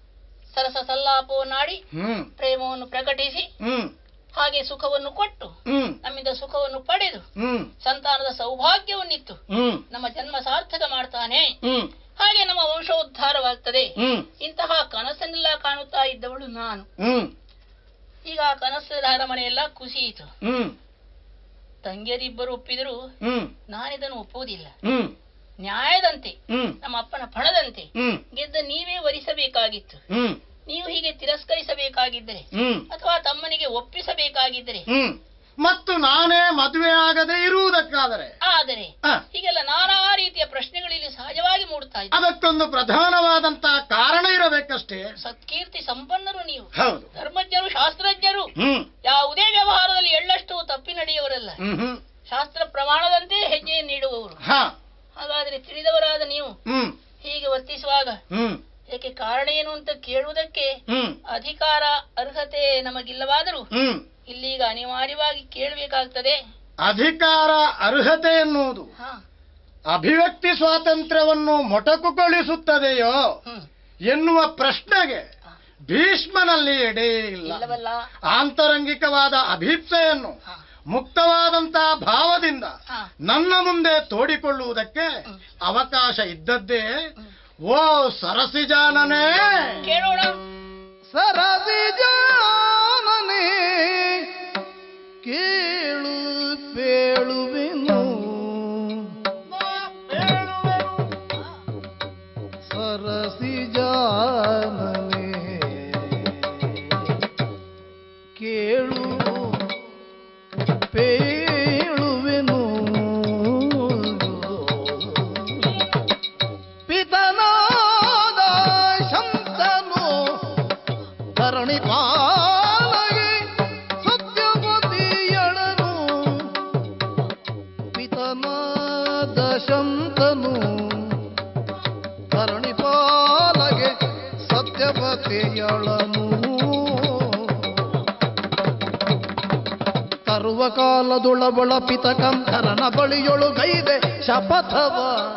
ಸರಸ ಸಲ್ಲಾಪವನ್ನಾಡಿ ಹ್ಮ್ ಪ್ರೇಮವನ್ನು ಪ್ರಕಟಿಸಿ ಹ್ಮ್ ಹಾಗೆ ಸುಖವನ್ನು ಕೊಟ್ಟು ಹ್ಮ್ ನಮ್ಮಿಂದ ಸುಖವನ್ನು ಪಡೆದು ಹ್ಮ್ ಸಂತಾನದ ಸೌಭಾಗ್ಯವನ್ನಿತ್ತು ಹ್ಮ್ ನಮ್ಮ ಜನ್ಮ ಸಾರ್ಥಕ ಮಾಡ್ತಾನೆ ಹ್ಮ್ ಹಾಗೆ ನಮ್ಮ ವಂಶೋದ್ಧಾರವಾಗ್ತದೆ ಹ್ಮ್ ಇಂತಹ ಕನಸನ್ನೆಲ್ಲ ಕಾಣುತ್ತಾ ಇದ್ದವಳು ನಾನು ಹ್ಮ್ ಈಗ ಆ ಕನಸದ ಅರಮನೆಯೆಲ್ಲ ಕುಸಿಯಿತು ಹ್ಮ್ ತಂಗಿಯರಿಬ್ಬರು ಒಪ್ಪಿದರೂ ಹ್ಮ್ ನಾನಿದನ್ನು ಒಪ್ಪುವುದಿಲ್ಲ ಹ್ಮ್ ನ್ಯಾಯದಂತೆ ಹ್ಮ್ ನಮ್ಮ ಅಪ್ಪನ ಪಣದಂತೆ ಹ್ಮ್ ಗೆದ್ದ ನೀವೇ ವರಿಸಬೇಕಾಗಿತ್ತು ಹ್ಮ್ ನೀವು ಹೀಗೆ ತಿರಸ್ಕರಿಸಬೇಕಾಗಿದ್ದರೆ ಹ್ಮ್ ಅಥವಾ ತಮ್ಮನಿಗೆ ಒಪ್ಪಿಸಬೇಕಾಗಿದ್ದರೆ ಹ್ಮ್ ಮತ್ತು ನಾನೇ ಮದುವೆ ಆಗದೆ ಇರುವುದಕ್ಕಾದರೆ ಆದರೆ ಆ, ಹೀಗೆಲ್ಲ ನಾನಾ ರೀತಿಯ ಪ್ರಶ್ನೆಗಳಲ್ಲಿ ಸಹಜವಾಗಿ ಮೂಡ್ತಾ ಇದ್ದೆ ಅದಕ್ಕೊಂದು ಪ್ರಧಾನವಾದಂತಹ ಕಾರಣ ಇರಬೇಕಷ್ಟೇ ಸತ್ಕೀರ್ತಿ ಸಂಪನ್ನರು ನೀವು ಹೌದು ಧರ್ಮಜ್ಞರು ಶಾಸ್ತ್ರಜ್ಞರು ಹ್ಮ್ ಯಾವುದೇ ವ್ಯವಹಾರದಲ್ಲಿ ಎಳ್ಳಷ್ಟು ತಪ್ಪಿ ನಡೆಯುವವರಲ್ಲ ಹ್ಮ್ ಹ್ಮ್ ಶಾಸ್ತ್ರ ಪ್ರಮಾಣದಂತೆ ಹೆಜ್ಜೆ ನೀಡುವವರು ಹಾ ಹಾಗಾದ್ರೆ ತಿಳಿದವರಾದ ನೀವು ಹ್ಮ್ ಹೀಗೆ ವರ್ತಿಸುವಾಗ ಹ್ಮ್ ಏಕೆ ಕಾರಣ ಏನು ಅಂತ ಕೇಳುವುದಕ್ಕೆ ಹ್ಮ್ ಅಧಿಕಾರ ಅರ್ಹತೆ ನಮಗಿಲ್ಲವಾದರೂ ಹ್ಮ್ ಇಲ್ಲೀಗ ಅನಿವಾರ್ಯವಾಗಿ ಕೇಳಬೇಕಾಗ್ತದೆ ಅಧಿಕಾರ ಅರ್ಹತೆ ಎನ್ನುವುದು ಹಾ ಅಭಿವ್ಯಕ್ತಿ ಸ್ವಾತಂತ್ರ್ಯವನ್ನು ಮೊಟಕುಗೊಳಿಸುತ್ತದೆಯೋ ಹ್ಮ್ ಎನ್ನುವ ಪ್ರಶ್ನೆಗೆ ಹಾ. ಭೀಷ್ಮನಲ್ಲಿ ಎಡೆ ಇಲ್ಲ ಇಲ್ಲವಲ್ಲ ಆಂತರಂಗಿಕವಾದ ಅಭೀಪ್ಸೆಯನ್ನು ಹಾ ಮುಕ್ತವಾದಂತಹ ಭಾವದಿಂದ ಹಾ ನನ್ನ ಮುಂದೆ ತೋಡಿಕೊಳ್ಳುವುದಕ್ಕೆ ಹ್ಮ್. ಅವಕಾಶ ಇದ್ದದ್ದೇ ಹ್ಮ್. ಓ ಸರಸಿಜಾನನೇ ಕೇಳೋಣ ಸರದಿ ಜಾನನೆ ಕೇಳು ಬೇಳುವೆನು ಸರಸಿ ಜಾನನೆ ಕೇಳು ಬೇಳುವೆನು ಪಿತನಾದ ಶಂತನು ಧರಣಿ ಪಾಲಗೆ ಸತ್ಯವತಿಯಳನು ಪಿತನಾದ ಶಂತನು ಧರಣಿ ಪಾಲಗೆ ಸತ್ಯವತಿಯಳನು ತರುವ ಕಾಲದೊಳಬಳ ಪಿತಕಂಧರನ ಬಳಿಯೊಳು ಗೈದೆ ಶಪಥವ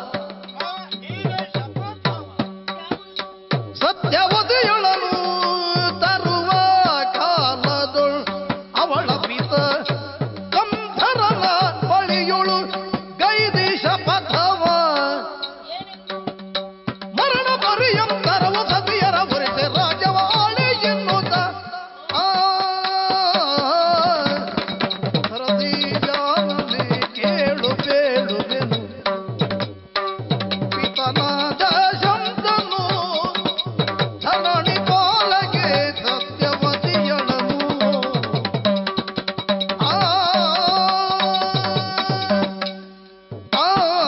ಸತ್ಯವತಿಯೊಳನು ತರುವ ಕಾಲದೊಳ್ ಅವಳ ಪಿತ ಕಂಧರನ ಬಳಿಯೊಳು ಗೈದಿ ಶಪಥವ ಮರಣ ಪರ್ಯಂತರವ ಸತಿಯರ ಹೊರಟೆ ರಾಜವಾಣಿ ಎನ್ನುತ್ತ ಆ ಸರದಿ ಜಾನನೆ ಕೇಳು ಬೇಳುವೆನು ಪಿತನಾದ ಶಬ್ದನು ಧರಣಿ ಪಾಲಗೆ ಸತ್ಯವತಿಯಳನು ಆ ಆ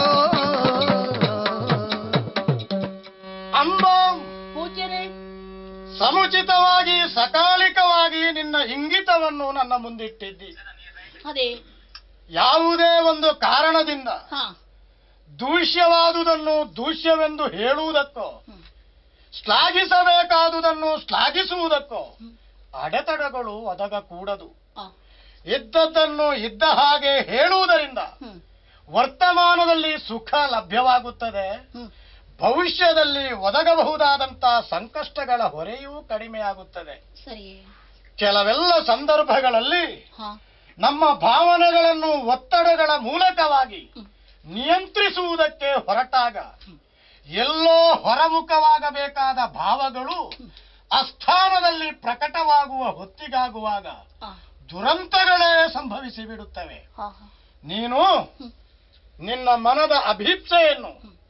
ಅಂಬ ಪೂಜ್ಯರೇ ಸಮುಚಿತವಾಗಿ ಸಕಾಲಿಕವಾಗಿ ನಿನ್ನ ಇಂಗಿತವನ್ನು ನನ್ನ ಮುಂದಿಟ್ಟಿದ್ದಿ ಅದೇ ಯಾವುದೇ ಒಂದು ಕಾರಣದಿಂದ ಹಾ ದೂಷ್ಯವಾದುದನ್ನು ದೂಷ್ಯವೆಂದು ಹೇಳುವುದಕ್ಕೋ ಹ್ಮ್. ಶ್ಲಾಘಿಸಬೇಕಾದುದನ್ನು ಶ್ಲಾಘಿಸುವುದಕ್ಕೋ ಹ್ಮ್. ಅಡೆತಡೆಗಳು ಒದಗ ಕೂಡದು ಆ, ಇದ್ದದ್ದನ್ನು ಇದ್ದ ಹಾಗೆ ಹೇಳುವುದರಿಂದ ಹ್ಮ್, ವರ್ತಮಾನದಲ್ಲಿ ಸುಖ ಲಭ್ಯವಾಗುತ್ತದೆ ಹ್ಮ್. ಭವಿಷ್ಯದಲ್ಲಿ ಒದಗಬಹುದಾದಂತ ಸಂಕಷ್ಟಗಳ ಹೊರೆಯೂ ಕಡಿಮೆಯಾಗುತ್ತದೆ ಸರಿ ಕೆಲವೆಲ್ಲ ಸಂದರ್ಭಗಳಲ್ಲಿ ಹಾ ನಮ್ಮ ಭಾವನೆಗಳನ್ನು ಒತ್ತಡಗಳ ಮೂಲಕವಾಗಿ ಹ್ಮ್. ನಿಯಂತ್ರಿಸುವುದಕ್ಕೆ ಹೊರಟಾಗ ಎಲ್ಲೋ ಹೊರಮುಖವಾಗಬೇಕಾದ ಭಾವಗಳು ಅಸ್ಥಾನದಲ್ಲಿ ಪ್ರಕಟವಾಗುವ ಹೊತ್ತಿಗಾಗುವಾಗ ಆ, ದುರಂತಗಳೇ ಸಂಭವಿಸಿ ಬಿಡುತ್ತವೆ ಹಾ ಹಾ ನೀನು ಹ್ಮ್. ನಿನ್ನ ಮನದ ಅಭೀಪ್ಸೆಯನ್ನು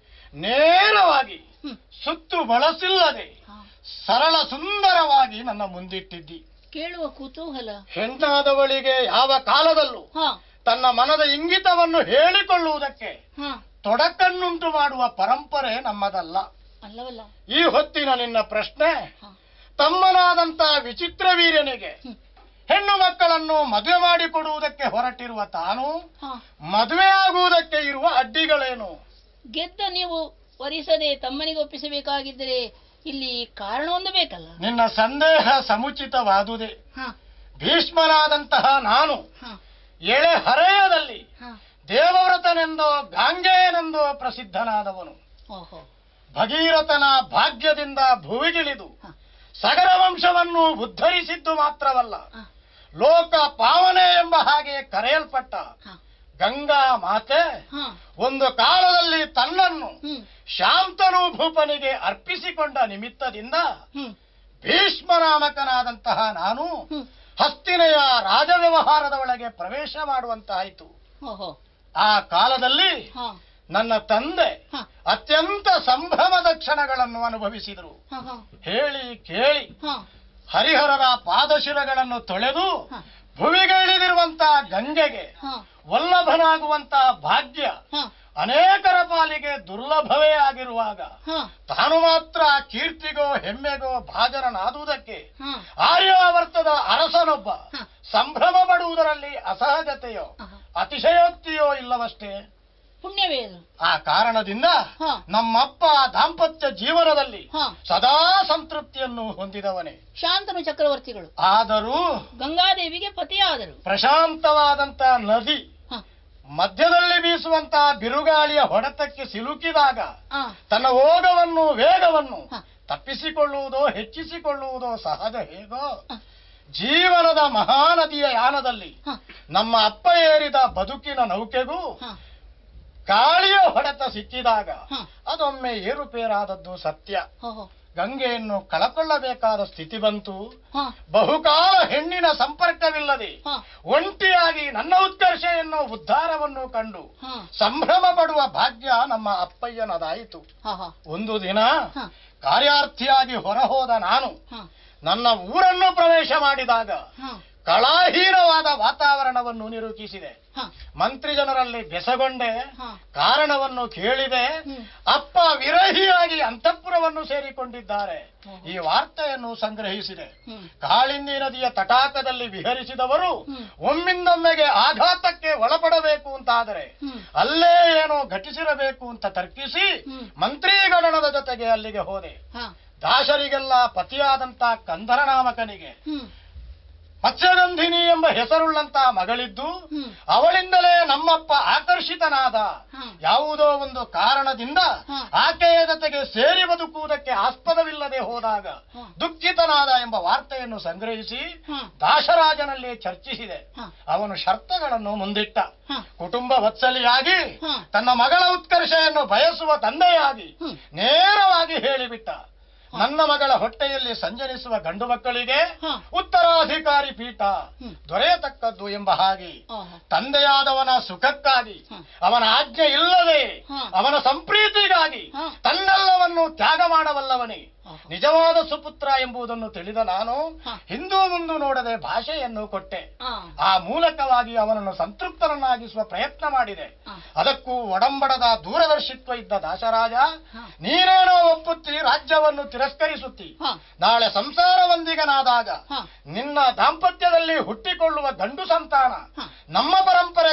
ನೇರವಾಗಿ ಹ್ಮ್. ಸುತ್ತು ಬಳಸಿಲ್ಲದೆ ಹಾ. ಸರಳ ಸುಂದರವಾಗಿ ನನ್ನ ಮುಂದಿಟ್ಟಿದ್ದಿ ಕೇಳುವ ಕುತೂಹಲ ಹೆಣ್ಣಾದವಳಿಗೆ ಯಾವ ಕಾಲದಲ್ಲೂ ಹಾ ತನ್ನ ಮನದ ಇಂಗಿತವನ್ನು ಹೇಳಿಕೊಳ್ಳುವುದಕ್ಕೆ ಹಾ ತೊಡಕನ್ನುಂಟು ಮಾಡುವ ಪರಂಪರೆ ನಮ್ಮದಲ್ಲ ಅಲ್ಲವಲ್ಲ ಈ ಹೊತ್ತಿನ ನಿನ್ನ ಪ್ರಶ್ನೆ ಹಾ ತಮ್ಮನಾದಂತ ವಿಚಿತ್ರ ವೀರ್ಯನಿಗೆ ಹ್ಮ್. ಹೆಣ್ಣು ಮಕ್ಕಳನ್ನು ಮದುವೆ ಮಾಡಿಕೊಡುವುದಕ್ಕೆ ಹೊರಟಿರುವ ತಾನು ಹಾ ಮದುವೆ ಆಗುವುದಕ್ಕೆ ಇರುವ ಅಡ್ಡಿಗಳೇನು ಗೆದ್ದ ನೀವು ವರಿಸದೆ ತಮ್ಮನಿಗೆ ಒಪ್ಪಿಸಬೇಕಾಗಿದ್ದರೆ ಇಲ್ಲಿ ಕಾರಣವೊಂದು ಬೇಕಲ್ಲ ನಿನ್ನ ಸಂದೇಹ ಸಮುಚಿತವಾದುದೇ ಹಾ ಭೀಷ್ಮನಾದಂತಹ ನಾನು ಹಾ ಎಳೆ ಹರೆಯದಲ್ಲಿ ಹಾ ದೇವವ್ರತನೆಂದೋ ಗಾಂಗೇಯನೆಂದೋ ಪ್ರಸಿದ್ಧನಾದವನು ಓಹೋ ಭಗೀರಥನ ಭಾಗ್ಯದಿಂದ ಭುವಿಗಿಳಿದು ಹ. ಸಗರ ವಂಶವನ್ನು ಉದ್ಧರಿಸಿದ್ದು ಮಾತ್ರವಲ್ಲ ಹಾ ಲೋಕ ಪಾವನೆ ಎಂಬ ಹಾಗೆ ಕರೆಯಲ್ಪಟ್ಟ ಹಾ ಗಂಗಾ ಮಾತೆ ಹಾ ಒಂದು ಕಾಲದಲ್ಲಿ ತನ್ನನ್ನು ಹ್ಮ್ ಶಾಂತನು ಭೂಪನಿಗೆ ಅರ್ಪಿಸಿಕೊಂಡ ನಿಮಿತ್ತದಿಂದ ಹ್ಮ್ ಭೀಷ್ಮನಾಮಕನಾದಂತಹ ನಾನು ಹ್ಮ್ ಹಸ್ತಿನೆಯ ರಾಜವ್ಯವಹಾರದ ಒಳಗೆ ಪ್ರವೇಶ ಮಾಡುವಂತಾಯಿತು ಓಹೋ ಆ ಕಾಲದಲ್ಲಿ ಹಾ ನನ್ನ ತಂದೆ ಹಾ ಅತ್ಯಂತ ಸಂಭ್ರಮದ ಕ್ಷಣಗಳನ್ನು ಅನುಭವಿಸಿದರು ಹಾ ಹಾ ಹೇಳಿ ಕೇಳಿ ಹಾ ಹರಿಹರರ ಪಾದಶಿರಗಳನ್ನು ತೊಳೆದು ಹಾ ಭುವಿಗಿಳಿದಿರುವಂತ ಗಂಗೆಗೆ ಹಾ ವಲ್ಲಭನಾಗುವಂತ ಭಾಗ್ಯ ಹಾ ಅನೇಕರ ಪಾಲಿಗೆ ದುರ್ಲಭವೇ ಆಗಿರುವಾಗ ಹಾ ತಾನು ಮಾತ್ರ ಕೀರ್ತಿಗೋ ಹೆಮ್ಮೆಗೋ ಭಾಜನನಾದುದಕ್ಕೆ ಹಾ ಆರ್ಯಾವರ್ತದ ಅರಸನೊಬ್ಬ ಹ. ಸಂಭ್ರಮ ಪಡುವುದರಲ್ಲಿ ಅಸಹಜತೆಯೋ ಆಹಾ. ಅತಿಶಯೋಕ್ತಿಯೋ ಇಲ್ಲವಷ್ಟೇ ಪುಣ್ಯವೇ ಅದು ಆ ಕಾರಣದಿಂದ ಹ. ನಮ್ಮಪ್ಪ ದಾಂಪತ್ಯ ಜೀವನದಲ್ಲಿ ಹ. ಸದಾ ಸಂತೃಪ್ತಿಯನ್ನು ಹೊಂದಿದವನೇ ಶಾಂತನು ಚಕ್ರವರ್ತಿಗಳು ಆದರೂ ಗಂಗಾದೇವಿಗೆ ಪತಿಯಾದರು ಪ್ರಶಾಂತವಾದಂತ ನದಿ ಹ. ಮಧ್ಯದಲ್ಲಿ ಬೀಸುವಂತಹ ಬಿರುಗಾಳಿಯ ಹೊಡೆತಕ್ಕೆ ಸಿಲುಕಿದಾಗ ಆ, ತನ್ನ ಓಗವನ್ನು ವೇಗವನ್ನು ಹ. ತಪ್ಪಿಸಿಕೊಳ್ಳುವುದೋ ಹೆಚ್ಚಿಸಿಕೊಳ್ಳುವುದೋ ಸಹಜ ಹೇಗೋ ಹ. ಜೀವನದ ಮಹಾನದಿಯ ಯಾನದಲ್ಲಿ ಹ. ನಮ್ಮ ಅಪ್ಪ ಏರಿದ ಬದುಕಿನ ನೌಕೆಗೂ ಹ. ಗಾಳಿಯ ಹೊಡೆತ ಸಿಕ್ಕಿದಾಗ ಹ. ಅದೊಮ್ಮೆ ಏರುಪೇರಾದದ್ದು ಸತ್ಯ ಓಹೋ. ಗಂಗೆಯನ್ನು ಕಳಕೊಳ್ಳಬೇಕಾದ ಸ್ಥಿತಿ ಬಂತು ಹ. ಬಹುಕಾಲ ಹೆಣ್ಣಿನ ಸಂಪರ್ಕವಿಲ್ಲದೆ ಹ. ಒಂಟಿಯಾಗಿ ನನ್ನ ಉತ್ಕರ್ಷ ಎನ್ನುವ ಉದ್ಧಾರವನ್ನು ಕಂಡು ಹ. ಸಂಭ್ರಮ ಪಡುವ ಭಾಗ್ಯ ನಮ್ಮ ಅಪ್ಪಯ್ಯನದಾಯಿತು ಹ. ಹ. ಒಂದು ದಿನ ಹ. ಕಾರ್ಯಾರ್ಥಿಯಾಗಿ ಹೊರಹೋದ ನಾನು ಹ. ನನ್ನ ಊರನ್ನು ಪ್ರವೇಶ ಮಾಡಿದಾಗ ಹ. ಕಳಾಹೀನವಾದ ವಾತಾವರಣವನ್ನು ನಿರೂಪಿಸಿದೆ ಹ. ಮಂತ್ರಿ ಜನರಲ್ಲಿ ಬೆಸಗೊಂಡೆ ಹ. ಕಾರಣವನ್ನು ಕೇಳಿದೆ ಹ್ಮ್. ಅಪ್ಪ ವಿರಹಿಯಾಗಿ ಅಂತಃಪುರವನ್ನು ಸೇರಿಕೊಂಡಿದ್ದಾರೆ ಹ್ಮ್. ಈ ವಾರ್ತೆಯನ್ನು ಸಂಗ್ರಹಿಸಿದೆ ಹ್ಮ್. ಕಾಳಿಂದಿ ನದಿಯ ತಟಾಕದಲ್ಲಿ ವಿಹರಿಸಿದವರು ಹ್ಮ್. ಒಮ್ಮಿಂದೊಮ್ಮೆಗೆ ಆಘಾತಕ್ಕೆ ಒಳಪಡಬೇಕು ಅಂತಾದರೆ ಹ್ಮ್. ಅಲ್ಲೇ ಏನೋ ಘಟಿಸಿರಬೇಕು ಅಂತ ತರ್ಕಿಸಿ ಹ್ಮ್. ಮಂತ್ರಿಗಣನದ ಜೊತೆಗೆ ಅಲ್ಲಿಗೆ ಹೋದೆ ಹ. ದಾಸರಿಗೆಲ್ಲ ಪತಿಯಾದಂತ ಕಂದರ ನಾಮಕನಿಗೆ ಹ್ಮ್. ಮತ್ಸ್ಯಗಂಧಿನಿ ಎಂಬ ಹೆಸರುಳ್ಳಂತ ಮಗಳಿದ್ದು ಹ್ಮ್. ಅವಳಿಂದಲೇ ನಮ್ಮಪ್ಪ ಆಕರ್ಷಿತನಾದ ಹ. ಯಾವುದೋ ಒಂದು ಕಾರಣದಿಂದ ಹ. ಆಕೆಯ ಜೊತೆಗೆ ಸೇರಿ ಬದುಕುವುದಕ್ಕೆ ಆಸ್ಪದವಿಲ್ಲದೆ ಹೋದಾಗ ಹ. ದುಃಖಿತನಾದ ಎಂಬ ವಾರ್ತೆಯನ್ನು ಸಂಗ್ರಹಿಸಿ ಹ. ದಾಸರಾಜನಲ್ಲಿ ಚರ್ಚಿಸಿದೆ ಹ. ಅವನು ಷರ್ತಗಳನ್ನು ಮುಂದಿಟ್ಟ ಹ. ಕುಟುಂಬ ವತ್ಸಲಿಯಾಗಿ ಹ. ತನ್ನ ಮಗಳ ಉತ್ಕರ್ಷೆಯನ್ನು ಬಯಸುವ ತಂದೆಯಾಗಿ ಹ್ಮ್. ನೇರವಾಗಿ ಹೇಳಿಬಿಟ್ಟ ನನ್ನ ಮಗಳ ಹೊಟ್ಟೆಯಲ್ಲಿ ಸಂಚರಿಸುವ ಗಂಡು ಮಕ್ಕಳಿಗೆ ಹ. ಉತ್ತರಾಧಿಕಾರಿ ಪೀಠ ಹ್ಮ್. ದೊರೆಯತಕ್ಕದ್ದು ಎಂಬ ಹಾಗೆ ಓಹೋ. ತಂದೆಯಾದವನ ಸುಖಕ್ಕಾಗಿ ಹ. ಅವನ ಆಜ್ಞೆ ಇಲ್ಲದೆ ಹ. ಅವನ ಸಂಪ್ರೀತಿಗಾಗಿ ಹ. ತನ್ನೆಲ್ಲವನ್ನು ತ್ಯಾಗ ಮಾಡಬಲ್ಲವನೇ ಓಹೋ. ನಿಜವಾದ ಸುಪುತ್ರ ಎಂಬುದನ್ನು ತಿಳಿದ ನಾನು ಹ. ಹಿಂದೂ ಮುಂದು ನೋಡದೆ ಭಾಷೆಯನ್ನು ಕೊಟ್ಟೆ ಆ. ಆ ಮೂಲಕವಾಗಿ ಅವನನ್ನು ಸಂತೃಪ್ತರನ್ನಾಗಿಸುವ ಪ್ರಯತ್ನ ಮಾಡಿದೆ ಹ. ಅದಕ್ಕೂ ಒಡಂಬಡದ ದೂರದರ್ಶಿತ್ವ ಇದ್ದ ದಾಸರಾಜ ಹ. ನೀನೇನೋ ಒಪ್ಪುತ್ತಿ ರಾಜ್ಯವನ್ನು ತಿರಸ್ಕರಿಸುತ್ತಿ ಹ. ನಾಳೆ ಸಂಸಾರವಂದಿಗನಾದಾಗ ಹ. ನಿನ್ನ ದಾಂಪತ್ಯದಲ್ಲಿ ಹುಟ್ಟಿಕೊಳ್ಳುವ ಗಂಡು ಸಂತಾನ ಹ. ನಮ್ಮ ಪರಂಪರೆಗೆ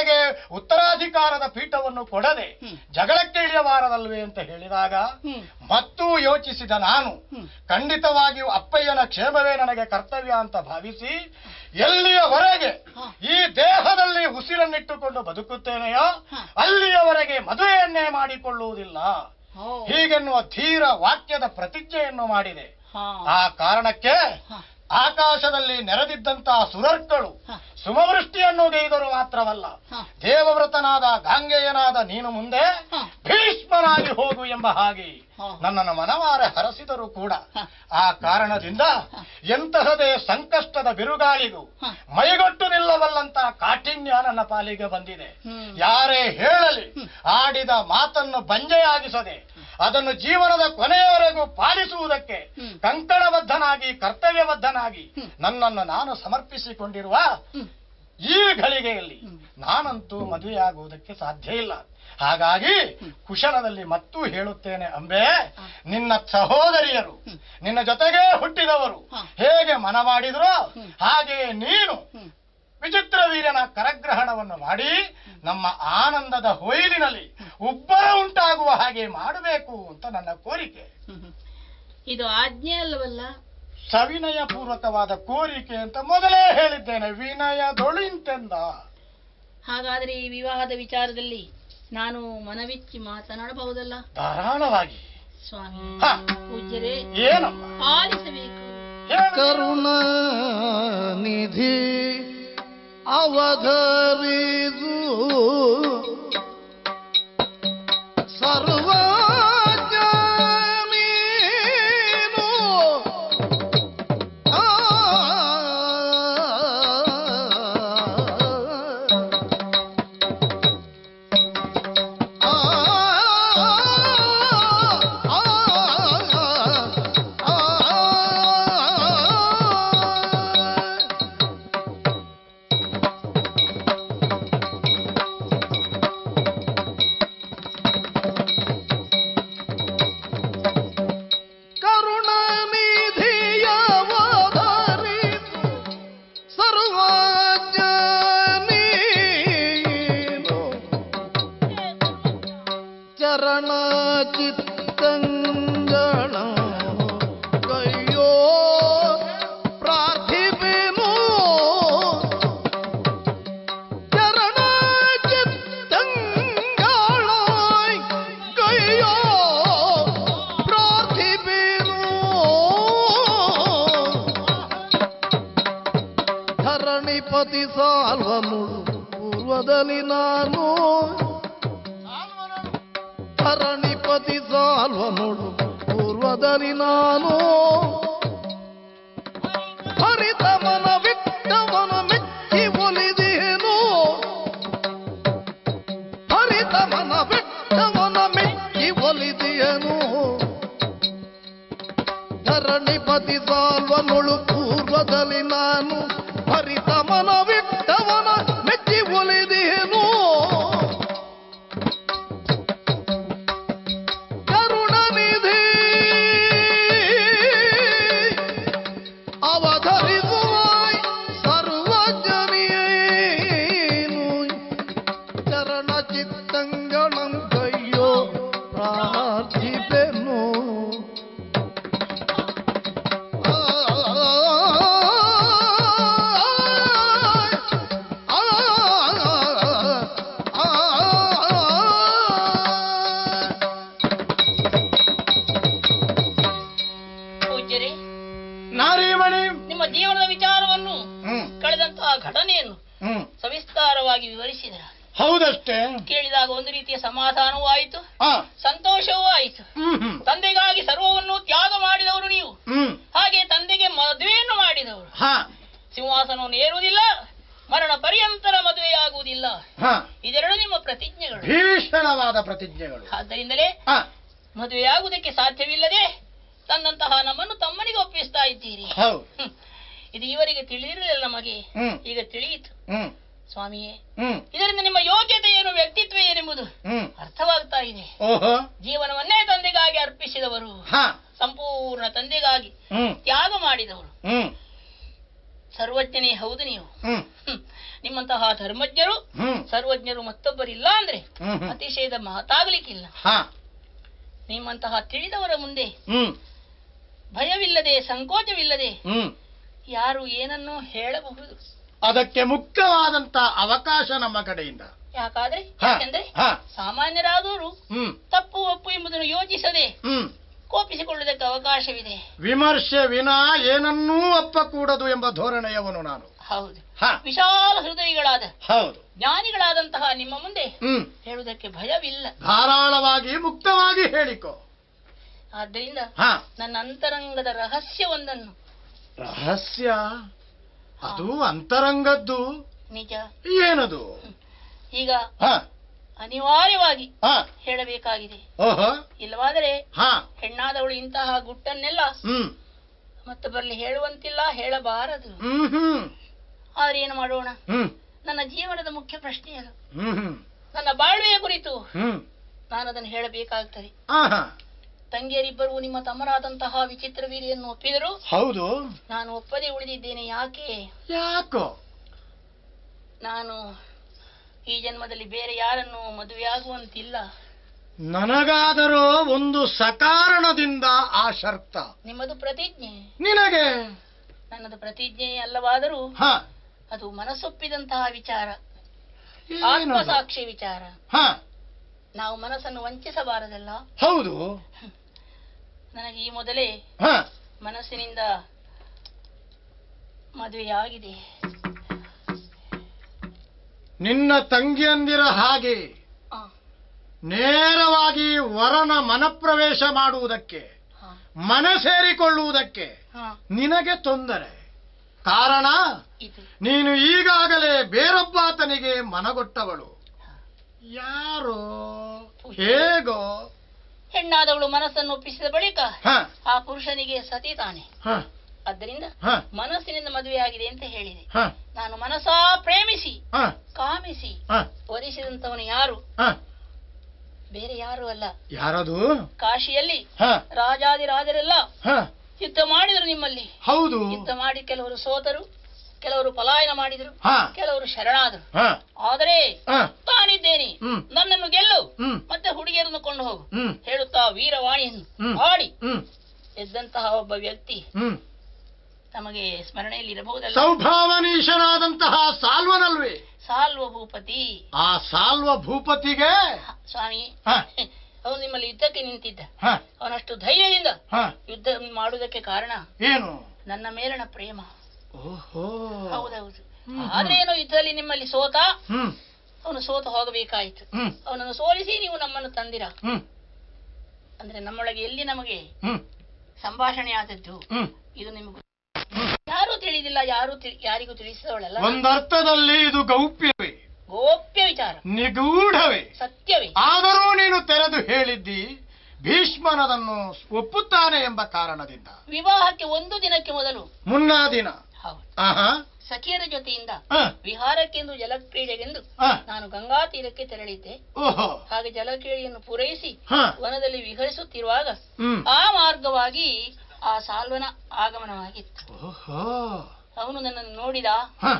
ಉತ್ತರಾಧಿಕಾರದ ಪೀಠವನ್ನು ಕೊಡದೆ ಹ್ಮ್. ಜಗಳಕ್ಕೆ ಇಳಿಯಬಾರದಲ್ವೇ ಅಂತ ಹೇಳಿದಾಗ ಹ್ಮ್ ಮತ್ತೂ ಯೋಚಿಸಿದ ನಾನು ಹ್ಮ್. ಖಂಡಿತವಾಗಿಯೂ ಅಪ್ಪಯ್ಯನ ಕ್ಷೇಮವೇ ನನಗೆ ಕರ್ತವ್ಯ ಅಂತ ಭಾವಿಸಿ ಎಲ್ಲಿಯವರೆಗೆ ಹ. ಈ ದೇಹದಲ್ಲಿ ಉಸಿರನ್ನಿಟ್ಟುಕೊಂಡು ಬದುಕುತ್ತೇನೆಯೋ ಹ. ಅಲ್ಲಿಯವರೆಗೆ ಮದುವೆಯನ್ನೇ ಮಾಡಿಕೊಳ್ಳುವುದಿಲ್ಲ ಓ. ಹೀಗೆನ್ನುವ ಧೀರ ವಾಕ್ಯದ ಪ್ರತಿಜ್ಞೆಯನ್ನು ಮಾಡಿದೆ ಹಾ. ಆ ಕಾರಣಕ್ಕೆ ಹ. ಆಕಾಶದಲ್ಲಿ ನೆರೆದಿದ್ದಂತಹ ಸುರರ್ಗಳು ಹ. ಸುಮವೃಷ್ಟಿಯನ್ನು ಗೈದರು ಮಾತ್ರವಲ್ಲ ಹ. ದೇವವ್ರತನಾದ ಗಾಂಗೆಯನಾದ ನೀನು ಮುಂದೆ ಹ. ಭೀಷ್ಮನಾಗಿ ಹೋಗು ಎಂಬ ಹಾಗೆ ಹ. ನನ್ನನ್ನು ಮನವಾರೆ ಹರಸಿದರು ಕೂಡ ಹ. ಆ ಕಾರಣದಿಂದ ಹ. ಎಂತಹದೇ ಸಂಕಷ್ಟದ ಬಿರುಗಾಳಿಗೂ ಹ. ಮೈಗೊಟ್ಟು ನಿಲ್ಲವಲ್ಲಂತಹ ಕಾಠಿಣ್ಯ ನನ್ನ ಪಾಲಿಗೆ ಬಂದಿದೆ ಹ್ಮ್. ಯಾರೇ ಹೇಳಲಿ ಹ್ಮ್. ಆಡಿದ ಮಾತನ್ನು ಬಂಜೆಯಾಗಿಸದೆ ಅದನ್ನು ಜೀವನದ ಕೊನೆಯವರೆಗೂ ಪಾಲಿಸುವುದಕ್ಕೆ ಹ್ಮ್. ಕಂಕಣಬದ್ಧನಾಗಿ ಕರ್ತವ್ಯಬದ್ಧನಾಗಿ ಹ್ಮ್. ನನ್ನನ್ನು ನಾನು ಸಮರ್ಪಿಸಿಕೊಂಡಿರುವ ಹ್ಮ್. ಈ ಘಳಿಗೆಯಲ್ಲಿ ಹ್ಮ್. ನಾನಂತೂ ಮದುವೆಯಾಗುವುದಕ್ಕೆ ಸಾಧ್ಯ ಇಲ್ಲ ಹಾಗಾಗಿ ಹ್ಮ್. ಕುಶಲದಲ್ಲಿ ಮತ್ತೂ ಹೇಳುತ್ತೇನೆ ಅಂಬೆ ಹ. ನಿನ್ನ ಸಹೋದರಿಯರು ಹ್ಮ್. ನಿನ್ನ ಜೊತೆಗೇ ಹುಟ್ಟಿದವರು ಹ. ಹೇಗೆ ಮನ ಮಾಡಿದ್ರೋ ಹ್ಮ್. ಹಾಗೆಯೇ ನೀನು ಹ್ಮ್. ವಿಚಿತ್ರ ವೀರ್ಯನ ಕರಗ್ರಹಣವನ್ನು ಮಾಡಿ ನಮ್ಮ ಆನಂದದ ಹೊಯ್ಲಿನಲ್ಲಿ ಉಬ್ಬರ ಉಂಟಾಗುವ ಹಾಗೆ ಮಾಡಬೇಕು ಅಂತ ನನ್ನ ಕೋರಿಕೆ ಹ್ಮ್. ಹ್ಮ್. ಇದು ಆಜ್ಞೆ ಅಲ್ಲವಲ್ಲ ಸವಿನಯ ಪೂರ್ವಕವಾದ ಕೋರಿಕೆ ಅಂತ ಮೊದಲೇ ಹೇಳಿದ್ದೇನೆ ವಿನಯದೊಳಿಂತೆಂದ ಹಾಗಾದ್ರೆ ಈ ವಿವಾಹದ ವಿಚಾರದಲ್ಲಿ ನಾನು ಮನವಿಚ್ಚಿ ಮಾತನಾಡಬಹುದಲ್ಲ ಧಾರಾಳವಾಗಿ ಸ್ವಾಮಿ ಹ. ಪೂಜ್ಯರೇ ಏನಮ್ಮ ಆಲಿಸಬೇಕು ಹೇಳು. ಕರುಣಾನಿಧಿ ಅವಧರಿದು ಸರ್ವಜ್ಞಾನೀನು ಆ ಆ ಕರುಣಾನಿಧಿಯವಧರಿಸು ಸರ್ವಜ್ಞನೀನು ಚರಣ ಚಿತ್ತಂಗಳ ಕೈಯೋ ಪ್ರಾರ್ಥಿಪೆನು ಚರಣ ಚಿತ್ತಂಗಳ ಕೈಯೋ ಪ್ರಾರ್ಥಿಪೆನು ಧರಣಿಪತಿ ಸಾಲ್ವನು ಪೂರ್ವದಲ್ಲಿ ನಾನು ಧರಣಿಪತಿ ಸಾಲ್ವನುಡು ಪೂರ್ವದಲ್ಲಿ ನಾನು ಹರಿತಮನ ವಿಟ್ಟವನ ಮೆಚ್ಚಿ ಒಲಿದೇನು ಹರಿತಮನ ವಿಟ್ಟವನ ಮೆಚ್ಚಿ ಒಲಿದೆಯನು ಧರಣಿಪತಿ ಸಾಲ್ವನುಳು ಪೂರ್ವದಲ್ಲಿ ನಾನು ಹರಿತಮನ ವಿಟ್ಟವನ ಮೆಚ್ಚಿ ಒಲಿದೆಯನು ಕರುಣನಿಧಿ ಅವಧರಿಸುವ ಸರ್ವಜನಿಯೇನು ಚರಣ ಚಿತ್ತಂಗಳಂ ಕೈಯೋ ಪ್ರಾರ್ಥಿಪೆನು ಆ, ಆ, ಆ, ಆ. ಪೂಜ್ಯರೇ ನಾರೀಮಣಿ ನಿಮ್ಮ ಜೀವನದ ವಿಚಾರವನ್ನು ಹ್ಮ್ ಕಳೆದಂತಹ ಘಟನೆಯನ್ನು ಹ್ಮ್ ಸವಿಸ್ತಾರವಾಗಿ ವಿವರಿಸಿದ ಹೌದಷ್ಟೇ ಕೇಳಿದಾಗ ಒಂದು ರೀತಿಯ ಸಮಾಧಾನವೂ ಆಯಿತು ಹಾ ಸಂತೋಷವೂ ಆಯಿತು ಹ್ಮ್ ಹ್ಮ್ ತಂದೆಗಾಗಿ ಸರ್ವವನ್ನು ತ್ಯಾಗ ಮಾಡಿದವರು ನೀವು ಹ್ಮ್ ಹಾಗೆ ತಂದೆಗೆ ಮದುವೆಯನ್ನು ಮಾಡಿದವರು ಹಾ ಸಿಂಹಾಸನವನ್ನು ಏರುವುದಿಲ್ಲ ಮರಣ ಪರ್ಯಂತರ ಮದುವೆಯಾಗುವುದಿಲ್ಲ ಹಾ ಇದೆರಡು ನಿಮ್ಮ ಪ್ರತಿಜ್ಞೆಗಳು ಭೀಷಣವಾದ ಪ್ರತಿಜ್ಞೆಗಳು ಆದ್ದರಿಂದಲೇ ಹಾ ಮದುವೆಯಾಗುವುದಕ್ಕೆ ಸಾಧ್ಯವಿಲ್ಲದೆ ತಂದಂತಹ ನಮ್ಮನ್ನು ತಮ್ಮನಿಗೆ ಒಪ್ಪಿಸ್ತಾ ಇದ್ದೀರಿ ಹೌದು ಹ್ಮ್. ಇದು ಇವರಿಗೆ ತಿಳಿದಿರಲಿಲ್ಲ ನಮಗೆ ಹ್ಮ್ ಈಗ ತಿಳಿಯಿತು ಹ್ಮ್ ಸ್ವಾಮಿಯೇ ಹ್ಮ್ ಇದರಿಂದ ನಿಮ್ಮ ಯೋಗ್ಯತೆ ಏನು ವ್ಯಕ್ತಿತ್ವ ಏನೆಂಬುದು ಹ್ಮ್ ಅರ್ಥವಾಗ್ತಾ ಇದೆ ಓಹೋ ಜೀವನವನ್ನೇ ತಂದೆಗಾಗಿ ಅರ್ಪಿಸಿದವರು ಹಾ ಸಂಪೂರ್ಣ ತಂದೆಗಾಗಿ ಹ್ಮ್ ತ್ಯಾಗ ಮಾಡಿದವರು ಹ್ಮ್ ಸರ್ವಜ್ಞನೇ ಹೌದು ನೀವು ಹ್ಮ್ ಹ್ಮ್. ನಿಮ್ಮಂತಹ ಧರ್ಮಜ್ಞರು ಹ್ಮ್ ಸರ್ವಜ್ಞರು ಮತ್ತೊಬ್ಬರಿಲ್ಲ ಅಂದ್ರೆ ಹ್ಮ್ ಹ್ಮ್. ಅತಿಶಯದ ಮಾತಾಗಲಿಕ್ಕಿಲ್ಲ ಹಾ ನಿಮ್ಮಂತಹ ತಿಳಿದವರ ಮುಂದೆ ಹ್ಮ್ ಭಯವಿಲ್ಲದೆ ಸಂಕೋಚವಿಲ್ಲದೆ ಹ್ಮ್ ಯಾರು ಏನನ್ನೂ ಹೇಳಬಹುದು ಅದಕ್ಕೆ ಮುಕ್ತವಾದಂತ ಅವಕಾಶ ನಮ್ಮ ಕಡೆಯಿಂದ ಯಾಕಾದ್ರೆ ಹಾ, ಯಾಕೆಂದ್ರೆ ಹಾ. ಸಾಮಾನ್ಯರಾದವರು ಹ್ಮ್ ತಪ್ಪು ಒಪ್ಪು ಎಂಬುದನ್ನು ಯೋಚಿಸದೆ ಹ್ಮ್ ಕೋಪಿಸಿಕೊಳ್ಳುವುದಕ್ಕೆ ಅವಕಾಶವಿದೆ ವಿಮರ್ಶೆ ವಿನಾ ಏನನ್ನೂ ಒಪ್ಪಕೂಡದು ಎಂಬ ಧೋರಣೆಯವನು ನಾನು ಹೌದು ಹ ವಿಶಾಲ ಹೃದಯಗಳಾದ ಹೌದು ಜ್ಞಾನಿಗಳಾದಂತಹ ನಿಮ್ಮ ಮುಂದೆ ಹ್ಮ್ ಹೇಳುವುದಕ್ಕೆ ಭಯವಿಲ್ಲ ಧಾರಾಳವಾಗಿ ಮುಕ್ತವಾಗಿ ಹೇಳಿಕೊ ಆದ್ದರಿಂದ ಹ ನನ್ನ ಅಂತರಂಗದ ರಹಸ್ಯವೊಂದನ್ನು ರಹಸ್ಯ ಅದು ಅಂತರಂಗದ್ದು ನಿಜ ಏನದು ಈಗ ಹ ಅನಿವಾರ್ಯವಾಗಿ ಹ ಹೇಳಬೇಕಾಗಿದೆ ಓಹೋ ಇಲ್ಲವಾದರೆ ಹ ಹೆಣ್ಣಾದವಳು ಇಂತಹ ಗುಟ್ಟನ್ನೆಲ್ಲ ಹ್ಮ್ ಮತ್ತೊಬ್ಬರಲ್ಲಿ ಹೇಳುವಂತಿಲ್ಲ ಹೇಳಬಾರದು ಹ್ಮ್ ಹ್ಮ್ ಆದ್ರೆ ಏನು ಮಾಡೋಣ ಹ್ಮ್ ನನ್ನ ಜೀವನದ ಮುಖ್ಯ ಪ್ರಶ್ನೆ ಅದು ಹ್ಮ್ ಹ್ಮ್ ನನ್ನ ಬಾಳ್ವೆಯ ಕುರಿತು ಹ್ಮ್ ನಾನು ಅದನ್ನು ಹೇಳಬೇಕಾಗ್ತದೆ ಆಹಾ ತಂಗಿಯರಿಬ್ಬರು ನಿಮ್ಮ ತಮ್ಮರಾದಂತಹ ವಿಚಿತ್ರ ವೀರಿಯನ್ನು ಒಪ್ಪಿದರು ಹೌದು ನಾನು ಒಪ್ಪದೆ ಉಳಿದಿದ್ದೇನೆ ಯಾಕೆ ಯಾಕೋ ನಾನು ಈ ಜನ್ಮದಲ್ಲಿ ಬೇರೆ ಯಾರನ್ನು ಮದುವೆಯಾಗುವಂತಿಲ್ಲ ನನಗಾದರೂ ಒಂದು ಸಕಾರಣದಿಂದ ಆ ಶರ್ತ ನಿಮ್ಮದು ಪ್ರತಿಜ್ಞೆ ನಿನಗೆ ನನ್ನದು ಪ್ರತಿಜ್ಞೆ ಅಲ್ಲವಾದರೂ ಹ ಅದು ಮನಸ್ಸೊಪ್ಪಿದಂತಹ ವಿಚಾರ ಏನದು? ಆತ್ಮಸಾಕ್ಷಿ ವಿಚಾರ ಹ ನಾವು ಮನಸ್ಸನ್ನು ವಂಚಿಸಬಾರದಲ್ಲ ಹೌದು ನನಗೆ ಈ ಮೊದಲೇ ಹ ಮನಸ್ಸಿನಿಂದ ಮದುವೆಯಾಗಿದೆ ನಿನ್ನ ತಂಗಿಯಂದಿರ ಹಾಗೆ ಆ, ನೇರವಾಗಿ ವರನ ಮನಪ್ರವೇಶ ಮಾಡುವುದಕ್ಕೆ ಆ, ಮನ ಸೇರಿಕೊಳ್ಳುವುದಕ್ಕೆ ಆ, ನಿನಗೆ ತೊಂದರೆ ಕಾರಣ ಇದು ನೀನು ಈಗಾಗಲೇ ಬೇರೊಬ್ಬಾತನಿಗೆ ಮನಗೊಟ್ಟವಳು ಯಾರೋ ಹೇಗೋ ಹೆಣ್ಣಾದವಳು ಮನಸ್ಸನ್ನು ಒಪ್ಪಿಸಿದ ಬಳಿಕ ಹ ಆ ಪುರುಷನಿಗೆ ಸತಿ ತಾನೆ ಹ ಆದ್ದರಿಂದ ಹ ಮನಸ್ಸಿನಿಂದ ಮದುವೆಯಾಗಿದೆ ಅಂತ ಹೇಳಿದೆ ಹ ನಾನು ಮನಸಾ ಪ್ರೇಮಿಸಿ ಹ ಕಾಮಿಸಿ ಹ ವರಿಸಿದಂತವನು ಯಾರು ಹ ಬೇರೆ ಯಾರು ಅಲ್ಲ ಯಾರದು ಕಾಶಿಯಲ್ಲಿ ಹ ರಾಜಾದಿರಾಜರೆಲ್ಲ ಹ ಯುದ್ಧ ಮಾಡಿದರು ನಿಮ್ಮಲ್ಲಿ ಹೌದು ಯುದ್ಧ ಮಾಡಿ ಕೆಲವರು ಸೋತರು ಕೆಲವರು ಪಲಾಯನ ಮಾಡಿದರು ಹ ಕೆಲವರು ಶರಣಾದರು ಹ ಆದರೆ ಹ ತಾನಿದ್ದೇನೆ ಹ್ಮ್. ನನ್ನನ್ನು ಗೆಲ್ಲು ಹ್ಮ್ ಮತ್ತೆ ಹುಡುಗಿಯರನ್ನು ಕೊಂಡು ಹೋಗು ಹ್ಮ್ ಹೇಳುತ್ತಾ ವೀರವಾಣಿಯನ್ನು ಹ್ಮ್. ಆಡಿ ಹ್ಮ್ ಎದ್ದಂತಹ ಒಬ್ಬ ವ್ಯಕ್ತಿ ಹ್ಮ್ ನಮಗೆ ಸ್ಮರಣೆಯಲ್ಲಿ ಇರಬಹುದಲ್ಲ ಸೌಭಾವನೀಶನಾದಂತಹ ಸಾಲ್ವನಲ್ವೇ ಸಾಲ್ವ ಭೂಪತಿ ಆ ಸಾಲ್ವ ಭೂಪತಿಗೆ ಹ, ಸ್ವಾಮಿ ಹ ಅವನು ನಿಮ್ಮಲ್ಲಿ ಯುದ್ಧಕ್ಕೆ ನಿಂತಿದ್ದ ಹ ಅವನಷ್ಟು ಧೈರ್ಯದಿಂದ ಹ ಯುದ್ಧ ಮಾಡುವುದಕ್ಕೆ ಕಾರಣ ಏನು ನನ್ನ ಮೇಲಣ ಪ್ರೇಮ ಓಹೋ ಹೌದೌದು ಹ್ಮ್. ಆದ್ರೆ ಏನೋ ಯುದ್ಧದಲ್ಲಿ ನಿಮ್ಮಲ್ಲಿ ಸೋತ ಹ್ಮ್ ಅವನು ಸೋತು ಹೋಗಬೇಕಾಯಿತು ಹ್ಮ್ ಅವನನ್ನು ಸೋಲಿಸಿ ನೀವು ನಮ್ಮನ್ನು ತಂದಿರ ಹ್ಮ್ ಅಂದ್ರೆ ನಮ್ಮೊಳಗೆ ಎಲ್ಲಿ ನಮಗೆ ಹ್ಮ್ ಸಂಭಾಷಣೆ ಆದದ್ದು ಹ್ಮ್ ಇದು ನಿಮಗೂ ಯಾರೂ ತಿಳಿದಿಲ್ಲ ಯಾರು ಯಾರಿಗೂ ತಿಳಿಸಿದವಳಲ್ಲ ಒಂದರ್ಥದಲ್ಲಿ ಇದು ಗೌಪ್ಯವೇ ಗೋಪ್ಯ ವಿಚಾರ ನಿಗೂಢವೇ ಸತ್ಯವೇ ಆದರೂ ನೀನು ತೆರೆದು ಹೇಳಿದ್ದಿ ಭೀಷ್ಮನದನ್ನು ಒಪ್ಪುತ್ತಾನೆ ಎಂಬ ಕಾರಣದಿಂದ ವಿವಾಹಕ್ಕೆ ಒಂದು ದಿನಕ್ಕೆ ಮೊದಲು ಮುನ್ನಾ ದಿನ ಹೌದು ಆಹಾ ಸಖಿಯರ ಜೊತೆಯಿಂದ ಹ, ವಿಹಾರಕ್ಕೆಂದು ಜಲಕ್ರೀಡೆಗೆಂದು ಹ, ನಾನು ಗಂಗಾ ತೀರಕ್ಕೆ ತೆರಳಿದ್ದೆ ಓಹೋ ಹಾಗೆ ಜಲಕ್ರೀಡೆಯನ್ನು ಪೂರೈಸಿ ಹ, ವನದಲ್ಲಿ ವಿಹರಿಸುತ್ತಿರುವಾಗ ಹ್ಮ್ ಆ ಮಾರ್ಗವಾಗಿ ಆ ಸಾಲ್ವನ ಆಗಮನವಾಗಿತ್ತು ಓಹೋ ಅವನು ನನ್ನನ್ನು ನೋಡಿದ ಹ,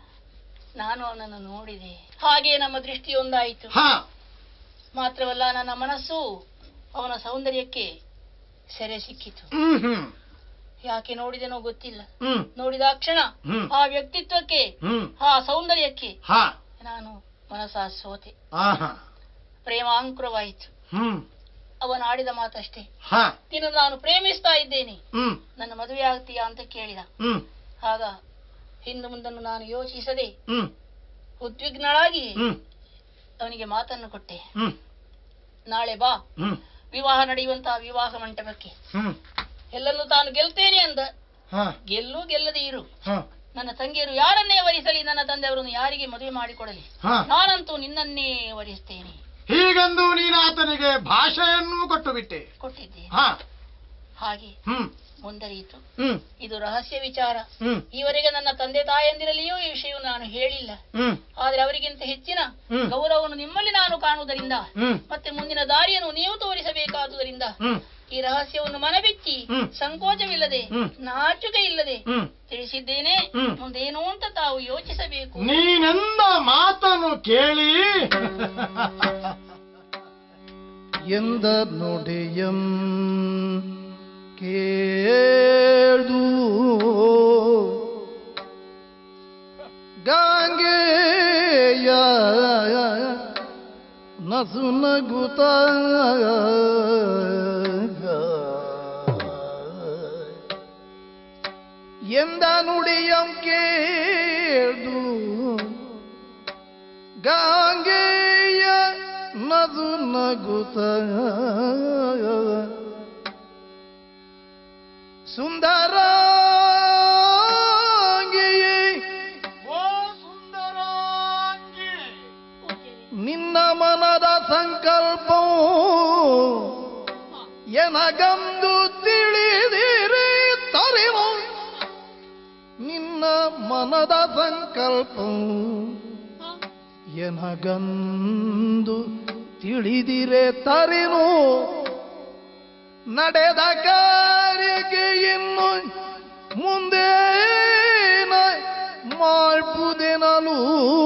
ನಾನು ಅವನನ್ನು ನೋಡಿದೆ ಹಾಗೆ ನಮ್ಮ ದೃಷ್ಟಿಯೊಂದಾಯಿತು ಹ, ಮಾತ್ರವಲ್ಲ ನನ್ನ ಮನಸ್ಸು ಅವನ ಸೌಂದರ್ಯಕ್ಕೆ ಸೆರೆ ಸಿಕ್ಕಿತು ಹ್ಮ್ ಹ್ಮ್ ಯಾಕೆ ನೋಡಿದೆನೋ ಗೊತ್ತಿಲ್ಲ ಹ್ಮ್ ನೋಡಿದ ಕ್ಷಣ ಹ್ಮ್ ಆ ವ್ಯಕ್ತಿತ್ವಕ್ಕೆ ಹ್ಮ್ ಆ ಸೌಂದರ್ಯಕ್ಕೆ ಹ ನಾನು ಮನಸ್ಸಾ ಸೋತೆ ಆಹಾ ಪ್ರೇಮಾಂಕುರವಾಯಿತು ಹ್ಮ್ ಅವನ ಆಡಿದ ಮಾತಷ್ಟೇ ಹ ನೀನು ನಾನು ಪ್ರೇಮಿಸ್ತಾ ಇದ್ದೇನೆ ಹ್ಮ್ ನನ್ನ ಮದುವೆ ಆಗ್ತೀಯಾ ಅಂತ ಕೇಳಿದ ಹ್ಮ್ ಆಗ ಹಿಂದು ಮುಂದನ್ನು ನಾನು ಯೋಚಿಸದೆ ಹ್ಮ್ ಉದ್ವಿಗ್ನಳಾಗಿ ಹ್ಮ್ ಅವನಿಗೆ ಮಾತನ್ನು ಕೊಟ್ಟೆ ಹ್ಮ್ ನಾಳೆ ಬಾ ಹ್ಮ್ ವಿವಾಹ ನಡೆಯುವಂತಹ ವಿವಾಹ ಮಂಟಪಕ್ಕೆ ಹ್ಮ್ ಎಲ್ಲನ್ನು ತಾನು ಗೆಲ್ತೇನೆ ಅಂದ ಹ ಗೆಲ್ಲು ಗೆಲ್ಲದೆ ಇರು ಹ ನನ್ನ ತಂಗಿಯರು ಯಾರನ್ನೇ ವರಿಸಲಿ ನನ್ನ ತಂದೆಯವರನ್ನು ಯಾರಿಗೆ ಮದುವೆ ಮಾಡಿಕೊಡಲಿ ಹ ನಾನಂತೂ ನಿನ್ನನ್ನೇ ವರಿಸ್ತೇನೆ ಹೀಗೆಂದು ನೀನು ಆತನಿಗೆ ಭಾಷೆಯನ್ನೂ ಕೊಟ್ಟು ಬಿಟ್ಟೆ ಕೊಟ್ಟಿದ್ದೆ ಹ ಹಾಗೆ ಹ್ಮ್ ಮುಂದರಿಯಿತು ಹ್ಮ್ ಇದು ರಹಸ್ಯ ವಿಚಾರ ಹ್ಮ್ ಈವರೆಗೆ ನನ್ನ ತಂದೆ ತಾಯಂದಿರಲ್ಲಿಯೂ ಈ ವಿಷಯವು ನಾನು ಹೇಳಿಲ್ಲ ಹ್ಮ್ ಆದ್ರೆ ಅವರಿಗಿಂತ ಹೆಚ್ಚಿನ ಹ್ಮ್. ಗೌರವವನ್ನು ನಿಮ್ಮಲ್ಲಿ ನಾನು ಕಾಣುವುದರಿಂದ ಹ್ಮ್ ಮತ್ತೆ ಮುಂದಿನ ದಾರಿಯನ್ನು ನೀವು ತೋರಿಸಬೇಕಾದುದರಿಂದ ಹ್ಮ್ ಈ ರಹಸ್ಯವನ್ನು ಮನಬಿಚ್ಚಿ ಹ್ಮ್. ಸಂಕೋಚವಿಲ್ಲದೆ ಹ್ಮ್. ನಾಚುಕೆ ಇಲ್ಲದೆ ಹ್ಮ್ ತಿಳಿಸಿದ್ದೇನೆ ಹ್ಮ್. ಮುಂದೇನು ಅಂತ ತಾವು ಯೋಚಿಸಬೇಕು ನೀನೆಂದ ಮಾತನ್ನು ಕೇಳಿ ಎಂದ ನುಡಿಯಂ ಕೇಳು ಗಾಂಗೆಯ ನಸು ನಗುತ್ತ ಎಂದ ನುಡಿಯಂ ಕೇಳು ಗಾಂಗೆಯ ನದು ನಗುತ್ತ ಸುಂದರಾಂಗಿಯೇ ಓ ಸುಂದರಾಂಗಿ ನಿನ್ನ ಮನದ ಸಂಕಲ್ಪವು ಎನಗಂದು ತಿಳಿದಿರಿ ತರಿವು ನಿನ್ನ ಮನದ ಸಂಕಲ್ಪವು ಎನಗಂದು ತಿಳಿದಿರೆ ತರಿನು ನಡೆದ ಕಾರ್ಯಕ್ಕೆ ಇನ್ನು ಮುಂದೆ ಮಾಡ್ಬುದೆನಲು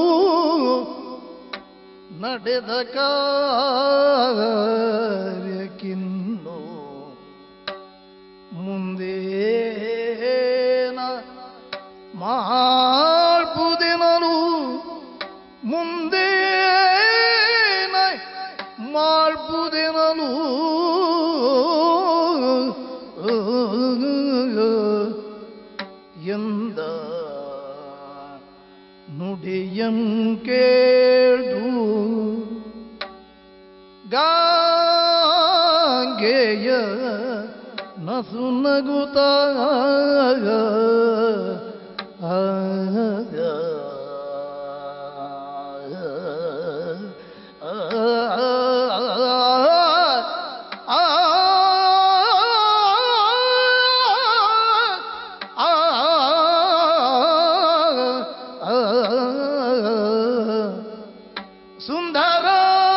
ನಡೆದ ಕಾರ್ಯಕ್ಕಿನ್ನು ಮುಂದೇನ ಮಾಡ್ಬುದೆನಲು ಮುಂದೇನ ಮಾಡ್ಬುದೆನಲು ಎಂದ ನುಡಿಯಂ ಕೇಳು ಗಾಂಗೆಯ ನಸು ನಗುತ್ತ ಸುಂದರ